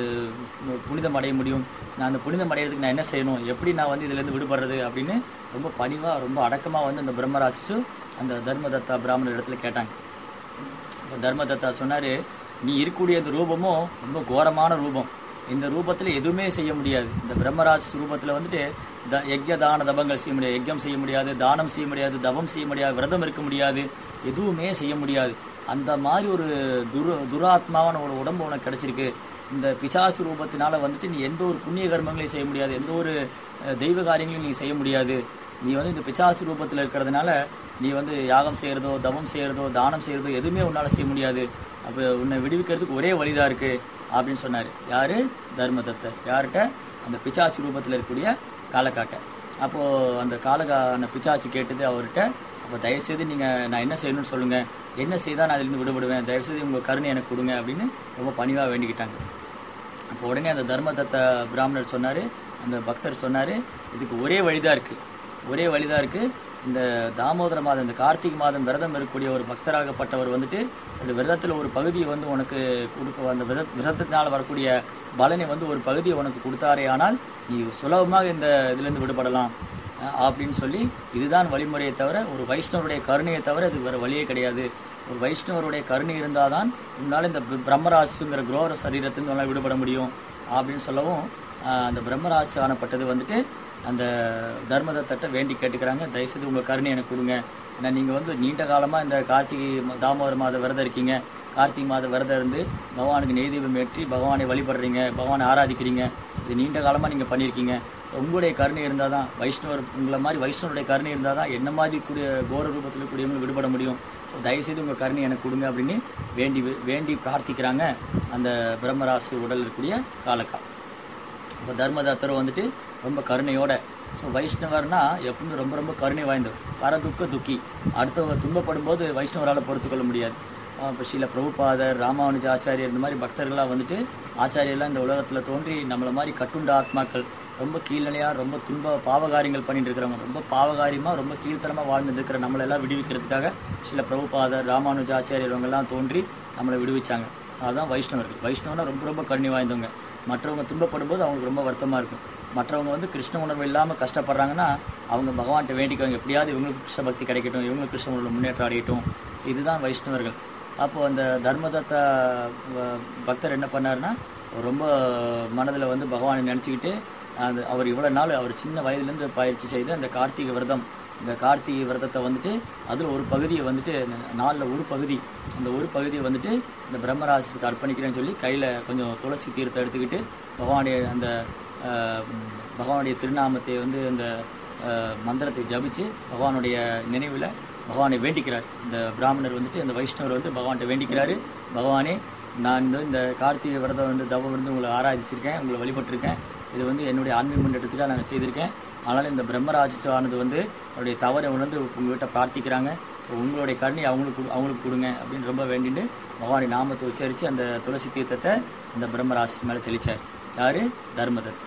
புனிதம் அடைய முடியும் நான் அந்த புனிதம் அடையிறதுக்கு நான் என்ன செய்யணும் எப்படி நான் வந்து இதுலேருந்து விடுபடுறது அப்படின்னு ரொம்ப பணிவாக ரொம்ப அடக்கமாக வந்து அந்த பிரம்மராட்சசு அந்த தர்மதத்தா பிராமணர் இடத்துல கேட்டாங்க இப்ப தர்மதத்தா சொன்னாரு நீ இருக்கக்கூடிய இந்த ரூபமும் ரொம்ப கோரமான ரூபம் இந்த ரூபத்தில் எதுவுமே செய்ய முடியாது இந்த பிரம்மராஜ் ரூபத்தில் வந்துட்டு த யஜ்ய தான தபங்கள் செய்ய முடியாது யஜ்யம் செய்ய முடியாது தானம் செய்ய முடியாது தவம் செய்ய முடியாது விரதம் இருக்க முடியாது எதுவுமே செய்ய முடியாது அந்த மாதிரி ஒரு துரு துராத்மாவான ஒரு உடம்பு உனக்கு கிடைச்சிருக்கு இந்த பிசாசு ரூபத்தினால வந்துட்டு நீ எந்த ஒரு புண்ணிய கர்மங்களையும் செய்ய முடியாது எந்த ஒரு அஹ், தெய்வ காரியங்களையும் நீ செய்ய முடியாது நீ வந்து இந்த பிசாசு ரூபத்தில் இருக்கிறதுனால நீ வந்து யாகம் செய்கிறதோ தவம் செய்கிறதோ தானம் செய்கிறதோ எதுவுமே உன்னால் செய்ய முடியாது அப்போ உன்னை விடுவிக்கிறதுக்கு ஒரே வழிதான் இருக்கு அப்படின்னு சொன்னார் யாரு தர்மதத்தர் யார்கிட்ட அந்த பிசாச்சு ரூபத்தில் இருக்கக்கூடிய காலக்காட்டை அப்போது அந்த காலகா அந்த பிசாச்சு கேட்டது அவர்கிட்ட அப்போ தயவுசெய்து நீங்கள் நான் என்ன செய்யணும்னு சொல்லுங்கள் என்ன செய்தால் நான் அதிலிருந்து விடுபடுவேன் தயவுசெய்து உங்கள் கருணை எனக்கு கொடுங்க அப்படின்னு ரொம்ப பணிவாக வேண்டிக்கிட்டாங்க உடனே அந்த தர்மதத்த பிராமணர் சொன்னார் அந்த பக்தர் சொன்னார் இதுக்கு ஒரே வழிதான் இருக்குது ஒரே வழிதான் இருக்குது இந்த தாமோதர மாதம் இந்த கார்த்திகை மாதம் விரதம் இருக்கக்கூடிய ஒரு பக்தராகப்பட்டவர் வந்துட்டு அந்த விரதத்தில் ஒரு பகுதியை வந்து உனக்கு கொடுக்க அந்த விரத விரதத்தினால் வரக்கூடிய பலனை வந்து ஒரு பகுதியை உனக்கு கொடுத்தாரே ஆனால் நீ சுலபமாக இந்த இதுலேருந்து விடுபடலாம் அஹ் அப்படின்னு சொல்லி இதுதான் வழிமுறையை தவிர ஒரு வைஷ்ணவருடைய கருணையை தவிர இது வேறு வழியே கிடையாது ஒரு வைஷ்ணவருடைய கருணை இருந்தால் தான் உன்னால் இந்த பிர- பிரம்மராசுங்கிற குரோர சரீரத்திலிருந்து உன்னால் விடுபட முடியும் அப்படின்னு சொல்லவும் அஹ் அந்த பிரம்மராசி ஆனப்பட்டது வந்துட்டு அந்த தர்மதத்தட்ட வேண்டி கேட்டுக்கிறாங்க தயவுசெய்து உங்கள் கருணை எனக்கு கொடுங்க ஏன்னா நீங்கள் வந்து நீண்ட காலமாக இந்த கார்த்திகை ம- தாமோதர மாத விரதம் இருக்கீங்க கார்த்திகை மாத விரதம் இருந்து பகவானுக்கு நெய் தீபம் ஏற்றி பகவானை வழிபடுறீங்க பகவானை ஆராதிக்கிறீங்க இது நீண்ட காலமாக நீங்கள் பண்ணியிருக்கீங்க So, உங்களுடைய கருணை இருந்தால் தான் வைஷ்ணவர் உங்களை மாதிரி வைஷ்ணவருடைய கருணை இருந்தால் தான் என்ன மாதிரி கூடிய கோர ரூபத்தில் கூடியவங்க விடுபட முடியும் ஸோ தயவுசெய்து உங்கள் கருணை எனக்கு கொடுங்க அப்படின்னு வேண்டி வேண்டி பிரார்த்திக்கிறாங்க அந்த பிரம்மராசு உடல் இருக்கக்கூடிய காலக்கா இப்போ தர்மதத்தர் வந்துட்டு ரொம்ப கருணையோட ஸோ வைஷ்ணவர்னா எப்பவுமே ரொம்ப ரொம்ப கருணை வாய்ந்தவர் பரதுக்க துக்கி அடுத்தவங்க துன்பப்படும் போது வைஷ்ணவரால் பொறுத்துக்கொள்ள முடியாது இப்போ ஸ்ரீல பிரபுபாதர் ராமானுஜ ஆச்சாரியர் இந்த மாதிரி பக்தர்களாக வந்துட்டு ஆச்சாரியர்லாம் இந்த உலகத்தில் தோன்றி நம்மளை மாதிரி கட்டுண்ட ஆத்மாக்கள் ரொம்ப கீழ்நிலையாக ரொம்ப துன்ப பாவகாரியங்கள் பண்ணிட்டு இருக்கிறவங்க ரொம்ப பாவகாரியமாக ரொம்ப கீழ்த்தரமாக வாழ்ந்துட்டு இருக்கிற நம்மளெல்லாம் விடுவிக்கிறதுக்காக ஸ்ரீல பிரபுபாதர் ராமானுஜ ஆச்சாரியர் இவங்கெல்லாம் தோன்றி நம்மளை விடுவிச்சாங்க அதுதான் வைஷ்ணவர்கள் வைஷ்ணவனா ரொம்ப ரொம்ப கருணை வாய்ந்தவங்க மற்றவங்க துன்பப்படும் போது அவங்களுக்கு ரொம்ப வருத்தமாக இருக்கும் மற்றவங்க வந்து கிருஷ்ண உணர்வு இல்லாமல் கஷ்டப்படுறாங்கன்னா அவங்க பகவான்கிட்ட வேண்டிக்குவாங்க எப்படியாவது இவங்களுக்கு கிருஷ்ண பக்தி கிடைக்கட்டும் இவங்களுக்கு கிருஷ்ண உணர்வு முன்னேற்றம் அடையட்டும் இதுதான் வைஷ்ணவர்கள் அப்போது அந்த தர்மதத்த வ- பக்தர் என்ன பண்ணாருன்னா ரொம்ப மனதில் வந்து பகவானை நினச்சிக்கிட்டு அது அவர் இவ்வளோ நாள் அவர் சின்ன வயதுலேருந்து பயிற்சி செய்து அந்த கார்த்திகை விரதம் இந்த கார்த்திகை விரதத்தை வந்துட்டு அதில் ஒரு பகுதியை வந்துட்டு நாலில் ஒரு பகுதி அந்த ஒரு பகுதியை வந்துட்டு இந்த பிரம்மராசிக்கு அர்ப்பணிக்கிறேன்னு சொல்லி கையில் கொஞ்சம் துளசி தீர்த்தம் எடுத்துக்கிட்டு பகவானுடைய அந்த ஆஹ், பகவானுடைய திருநாமத்தை வந்து அந்த ஆஹ், மந்திரத்தை ஜபிச்சு பகவானுடைய நினைவில் பகவானை வேண்டிக்கிறார் இந்த பிராமணர் வந்துட்டு இந்த வைஷ்ணவர் வந்து பகவான்கிட்ட வேண்டிக்கிறாரு பகவானே நான் வந்து இந்த கார்த்திகை விரதம் வந்து தவம் வந்து உங்களை ஆராய்ச்சிருக்கேன் உங்களை வழிபட்டிருக்கேன் இது வந்து என்னுடைய ஆன்மீக முன்னேற்றத்துக்காக நான் செய்திருக்கேன் அதனால் இந்த பிரம்மராஜானது வந்து அவருடைய தவறை உணர்ந்து உங்கள்கிட்ட பிரார்த்திக்கிறாங்க ஸோ உங்களுடைய கருணை அவங்களுக்கு கொடு- அவங்களுக்கு கொடுங்க அப்படின்னு ரொம்ப வேண்டிட்டு பகவானுடைய நாமத்தை உச்சரித்து அந்த துளசி தீர்த்தத்தை அந்த பிரம்மராசி மேலே தெளிச்சார் யார் தர்மதத்தர்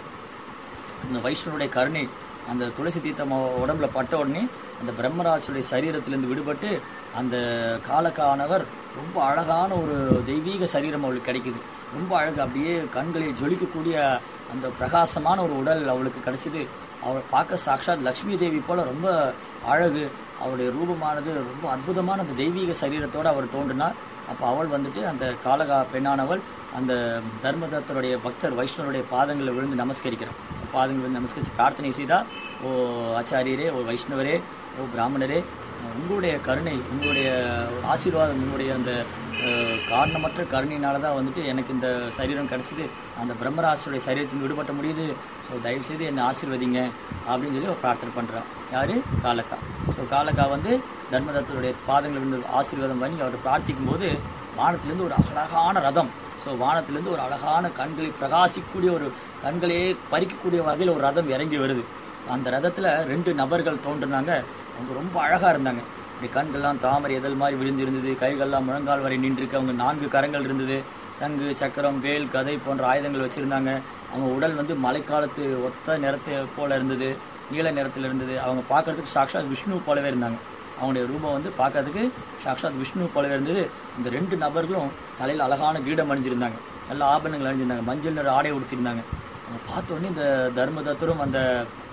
அந்த வைஷ்ணவனுடைய கருணை அந்த துளசி தீர்த்தம் அவ உடம்புல பட்ட உடனே அந்த பிரம்மராஜுடைய சரீரத்திலிருந்து விடுபட்டு அந்த காலக்கானவர் ரொம்ப அழகான ஒரு தெய்வீக சரீரம் அவளுக்கு கிடைக்குது ரொம்ப அழகு அப்படியே கண்களை ஜொலிக்கக்கூடிய அந்த பிரகாசமான ஒரு உடல் அவளுக்கு கிடைச்சிது அவள் பார்க்க சாக்ஷாத் லக்ஷ்மி தேவி போல ரொம்ப அழகு அவருடைய ரூபமானது ரொம்ப அற்புதமான அந்த தெய்வீக சரீரத்தோடு அவர் தோன்றினார் அப்போ அவள் வந்துட்டு அந்த காலகா பெண்ணானவள் அந்த தர்மதத்தருடைய பக்தர் வைஷ்ணவருடைய பாதங்களில் விழுந்து நமஸ்கரிக்கிறார் பாதங்கள் விழுந்து நமஸ்கரித்து பிரார்த்தனை செய்தா ஓ ஆச்சாரியரே ஓ வைஷ்ணவரே ஓ பிராமணரே உங்களுடைய கருணை உங்களுடைய ஆசீர்வாதம் உங்களுடைய அந்த அஹ், காரணமற்ற கருணையினால தான் வந்துட்டு எனக்கு இந்த சரீரம் கிடைச்சிது அந்த பிரம்மராசுடைய சரீரத்தின் விடுபட்ட முடியுது ஸோ தயவுசெய்து என்னை ஆசீர்வதிங்க அப்படின்னு சொல்லி அவ பிரார்த்தனை பண்ணுறான் யார் காலக்கா ஸோ காலக்கா வந்து தர்மதத்தருடைய பாதங்கள் விழுந்து ஆசீர்வாதம் பண்ணி அவர்கிட்ட பிரார்த்திக்கும் போது வானத்திலேருந்து ஒரு அழகான ரதம் ஸோ வானத்திலேருந்து ஒரு அழகான கண்களை பிரகாசிக்கக்கூடிய ஒரு கண்களையே பறிக்கக்கூடிய வகையில் ஒரு ரதம் இறங்கி வருது அந்த ரதத்தில் ரெண்டு நபர்கள் தோன்றுனாங்க அவங்க ரொம்ப அழகாக இருந்தாங்க இப்படி கண்கள்லாம் தாமரை எதல் மாதிரி விழுந்து இருந்தது கைகள்லாம் முழங்கால் வரை நின்றுருக்கு அவங்க நான்கு கரங்கள் இருந்தது சங்கு சக்கரம் வேல் கதை போன்ற ஆயுதங்கள் வச்சுருந்தாங்க அவங்க உடல் வந்து மழைக்காலத்து ஒத்த நிறத்தை போல இருந்தது நீல நிறத்தில் இருந்தது அவங்க பார்க்கறதுக்கு சாக்ஷாத் விஷ்ணு போலவே இருந்தாங்க அவங்களுடைய ரூபம் வந்து பார்க்கறதுக்கு சாக்ஷாத் விஷ்ணு போலவே இருந்தது இந்த ரெண்டு நபர்களும் தலையில் அழகான கீடம் அணிஞ்சிருந்தாங்க நல்ல ஆபரணங்கள் அணிஞ்சிருந்தாங்க மஞ்சள் நிற ஆடை உடுத்திருந்தாங்க அவங்க பார்த்த உடனே இந்த தர்மதத்தரும் அந்த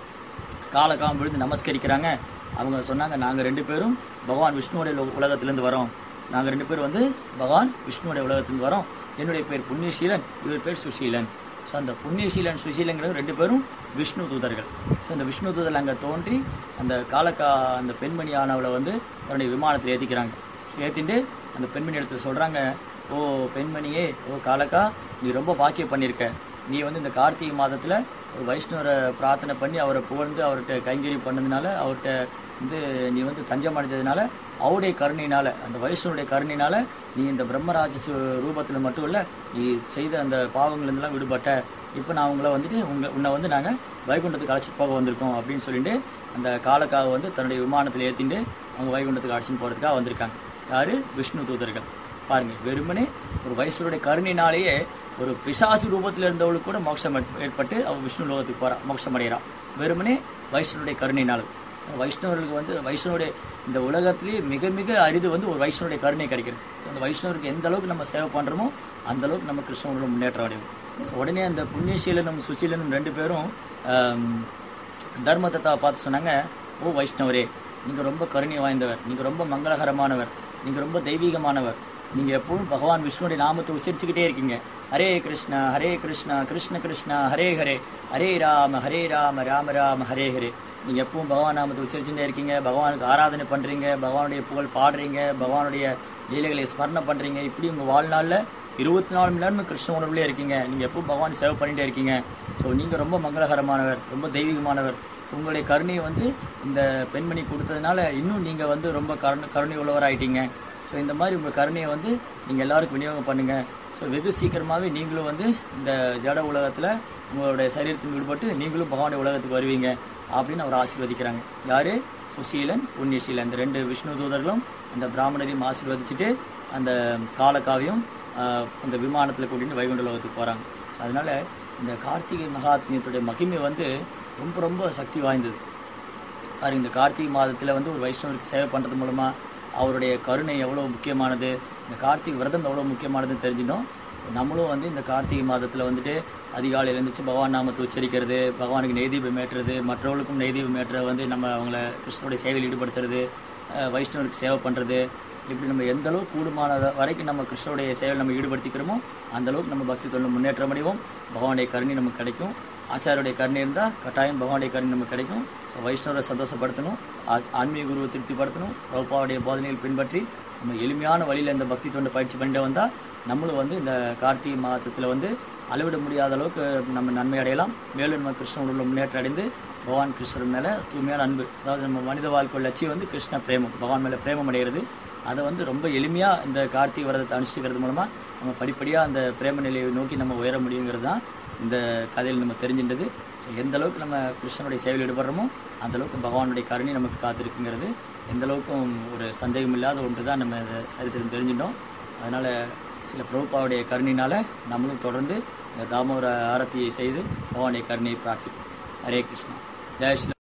காலக்காம் விழுந்து நமஸ்கரிக்கிறாங்க அவங்க சொன்னாங்க நாங்கள் ரெண்டு பேரும் பகவான் விஷ்ணுவோடைய உல- உலகத்திலேருந்து வரோம் நாங்கள் ரெண்டு பேரும் வந்து பகவான் விஷ்ணுவோடைய உலகத்திலேருந்து வரோம் என்னுடைய பேர் புண்ணியசீலன் இவர் பேர் சுஷீலன் ஸோ அந்த புண்ணியசீலன் சுஷீலங்கிறது ரெண்டு பேரும் விஷ்ணு தூதர்கள் ஸோ அந்த விஷ்ணு தூதர் அங்கே தோன்றி அந்த காலக்கா அந்த பெண்மணியானவளை வந்து தன்னுடைய விமானத்தில் ஏற்றிக்கிறாங்க ஏற்றிட்டு அந்த பெண்மணி இடத்துல சொல்கிறாங்க ஓ பெண்மணியே ஓ காலக்கா நீ ரொம்ப பாக்கியம் பண்ணியிருக்க நீ வந்து இந்த கார்த்திகை மாதத்தில் ஒரு வைஷ்ணவரை பிரார்த்தனை பண்ணி அவரை புகழ்ந்து அவர்கிட்ட கைங்கறி பண்ணதுனால அவர்கிட்ட வந்து நீ வந்து தஞ்சம் அடைஞ்சதுனால அவருடைய கருணையினால அந்த வைஷ்ணவருடைய கருணையினால நீ இந்த பிரம்மராஜ ரூபத்தில் மட்டும் இல்லை நீ செய்த அந்த பாவங்கள்லேருந்துலாம் விடுபட்ட இப்போ நான் உங்களை வந்துட்டு உங்க உன்னை வந்து நாங்கள் வைகுண்டத்துக்கு அழைச்சிட்டு போக வந்திருக்கோம் அப்படின்னு சொல்லிட்டு அந்த காலக்காவை வந்து தன்னுடைய விமானத்தில் ஏற்றிட்டு அவங்க வைகுண்டத்துக்கு அழைச்சிட்டு போகிறதுக்காக வந்திருக்காங்க யார் விஷ்ணு தூதர்கள் பாருங்க வெறுமனே ஒரு வைஷ்ணவருடைய கருணையினாலேயே ஒரு பிசாசு ரூபத்தில் இருந்தவளுக்கு கூட மோட்சம் ஏற்ப- ஏற்பட்டு அவள் விஷ்ணு லோகத்துக்கு போறா மோட்சம் அடைகிறான் வெறுமனே வைஷ்ணவருடைய கருணையினால் வைஷ்ணவர்களுக்கு வந்து வைஷ்ணவருடைய இந்த உலகத்திலேயே மிக மிக அரிது வந்து ஒரு வைஷ்ணவருடைய கருணை கிடைக்கிறது So, அந்த வைஷ்ணவருக்கு எந்த அளவுக்கு நம்ம சேவை பண்றோமோ அந்த அளவுக்கு நம்ம கிருஷ்ணனோட முன்னேற்றம் அடையும் ஸோ உடனே அந்த புண்ணியசீலனும் சுசீலனும் ரெண்டு பேரும் ஆம், தர்மதத்தா பார்த்து சொன்னாங்க ஓ வைஷ்ணவரே நீங்கள் ரொம்ப கருணை வாய்ந்தவர் நீங்கள் ரொம்ப மங்களகரமானவர் நீங்கள் ரொம்ப தெய்வீகமானவர் நீங்கள் எப்பவும் பகவான் விஷ்ணுடைய நாமத்தை உச்சரிச்சுக்கிட்டே இருக்கீங்க ஹரே கிருஷ்ணா ஹரே கிருஷ்ணா கிருஷ்ண கிருஷ்ணா ஹரே ஹரே ஹரே ராம ஹரே ராம ராம ராம ஹரே ஹரே நீங்கள் எப்பவும் பகவான் நாமத்தை உச்சரிச்சுட்டே இருக்கீங்க பகவானுக்கு ஆராதனை பண்ணுறீங்க பகவானுடைய புகழ் பாடுறீங்க பகவானுடைய லீலைகளை ஸ்மரணை பண்ணுறீங்க இப்படி உங்கள் வாழ்நாளில் இருபத்தி நாலு மணி நேரமும் கிருஷ்ண உணர்வுலேயே இருக்கீங்க நீங்கள் எப்பவும் பகவான் சேவை பண்ணிட்டே இருக்கீங்க ஸோ நீங்கள் ரொம்ப மங்களகரமானவர் ரொம்ப தெய்வீகமானவர் உங்களுடைய கருணையை வந்து இந்த பெண்மணி கொடுத்ததுனால இன்னும் நீங்கள் வந்து ரொம்ப கருணை கருணை உள்ளவராயிட்டீங்க ஸோ இந்த மாதிரி உங்கள் கருணையை வந்து நீங்கள் எல்லாருக்கும் விநியோகம் பண்ணுங்கள் ஸோ வெகு சீக்கிரமாகவே நீங்களும் வந்து இந்த ஜட உலகத்தில் உங்களுடைய சரீரத்தின் விடுபட்டு நீங்களும் பகவானுடைய உலகத்துக்கு வருவீங்க அப்படின்னு அவர் ஆசீர்வதிக்கிறாங்க யார் சுசீலன் புண்ணியசீலன் இந்த ரெண்டு விஷ்ணு தூதர்களும் அந்த பிராமணரையும் ஆசீர்வதிச்சுட்டு அந்த காலக்காவையும் ஆஹ், அந்த விமானத்தில் கூட்டிட்டு வைகுண்ட லோகத்துக்கு போகிறாங்க ஸோ அதனால இந்த கார்த்திகை மகாத்மியத்துடைய மகிமை வந்து ரொம்ப ரொம்ப சக்தி வாய்ந்தது பாருங்க இந்த கார்த்திகை மாதத்தில் வந்து ஒரு வைஷ்ணவருக்கு சேவை பண்ணுறது மூலமாக அவருடைய கருணை எவ்வளோ முக்கியமானது இந்த கார்த்திகை விரதம் எவ்வளோ முக்கியமானதுன்னு தெரிஞ்சிட்டோம் நம்மளும் வந்து இந்த கார்த்திகை மாதத்தில் வந்துட்டு அதிகாலையில் எழுந்திரிச்சு பகவான் நாமத்தை உச்சரிக்கிறது பகவானுக்கு நெய்தீபம் ஏற்றுறது மற்றவர்களுக்கும் நெய்தீபம் ஏற்ற வந்து நம்ம அவங்கள கிருஷ்ணனுடைய சேவையில் ஈடுபடுத்துறது அஹ் வைஷ்ணவருக்கு சேவை பண்ணுறது இப்படி நம்ம எந்த அளவுக்கு கூடுமான வரைக்கும் நம்ம கிருஷ்ணனுடைய சேவையில் நம்ம ஈடுபடுத்திக்கிறோமோ அந்த அளவுக்கு நம்ம பக்தி தொழில் முன்னேற்றம் அடைவோம் பகவானுடைய கருணை நமக்கு கிடைக்கும் ஆச்சாரியுடைய கருணை இருந்தால் கட்டாயம் பகவானுடைய கருணை நமக்கு கிடைக்கும் ஸோ வைஷ்ணவரை சந்தோஷப்படுத்தணும் ஆ- ஆன்மீக குருவை திருப்திப்படுத்தணும் பிரபுபாவுடைய போதனைகள் பின்பற்றி நம்ம எளிமையான வழியில் இந்த பக்தி தொண்டை பயிற்சி பண்ணிட்டு வந்தால் நம்மளும் வந்து இந்த கார்த்திகை மாதத்தில் வந்து அளவிட முடியாத அளவுக்கு நம்ம நன்மை அடையலாம் மேலும் நம்ம கிருஷ்ணனோட முன்னேற்றம் அடைந்து பகவான் கிருஷ்ணர் மேலே தூய்மையான அன்பு அதாவது நம்ம மனித வாழ்க்கை லட்சியம் வந்து கிருஷ்ண பிரேமம் பகவான் மேலே பிரேமம் அடைகிறது அதை வந்து ரொம்ப எளிமையாக இந்த கார்த்திகை விரதத்தை அனுஷ்டிக்கிறது மூலமாக நம்ம படிப்படியாக அந்த பிரேம நிலையை நோக்கி நம்ம உயர முடியுங்கிறது தான் இந்த கதையில் நம்ம தெரிஞ்சின்றது ஸோ எந்த அளவுக்கு நம்ம கிருஷ்ணனுடைய சேவையில் ஈடுபடுறோமோ அந்த அளவுக்கு பகவானுடைய கருணை நமக்கு காத்திருக்குங்கிறது எந்த அளவுக்கும் ஒரு சந்தேகம் இல்லாத ஒன்று தான் நம்ம இந்த சரித்திரம் தெரிஞ்சிட்டோம் அதனால் சில பிரபுபாவுடைய கருணையினால் நம்மளும் தொடர்ந்து இந்த தாமோர ஆரத்தியை செய்து பகவானுடைய கருணையை பிரார்த்திப்போம் ஹரே கிருஷ்ணா ஜெய் ஸ்ரீ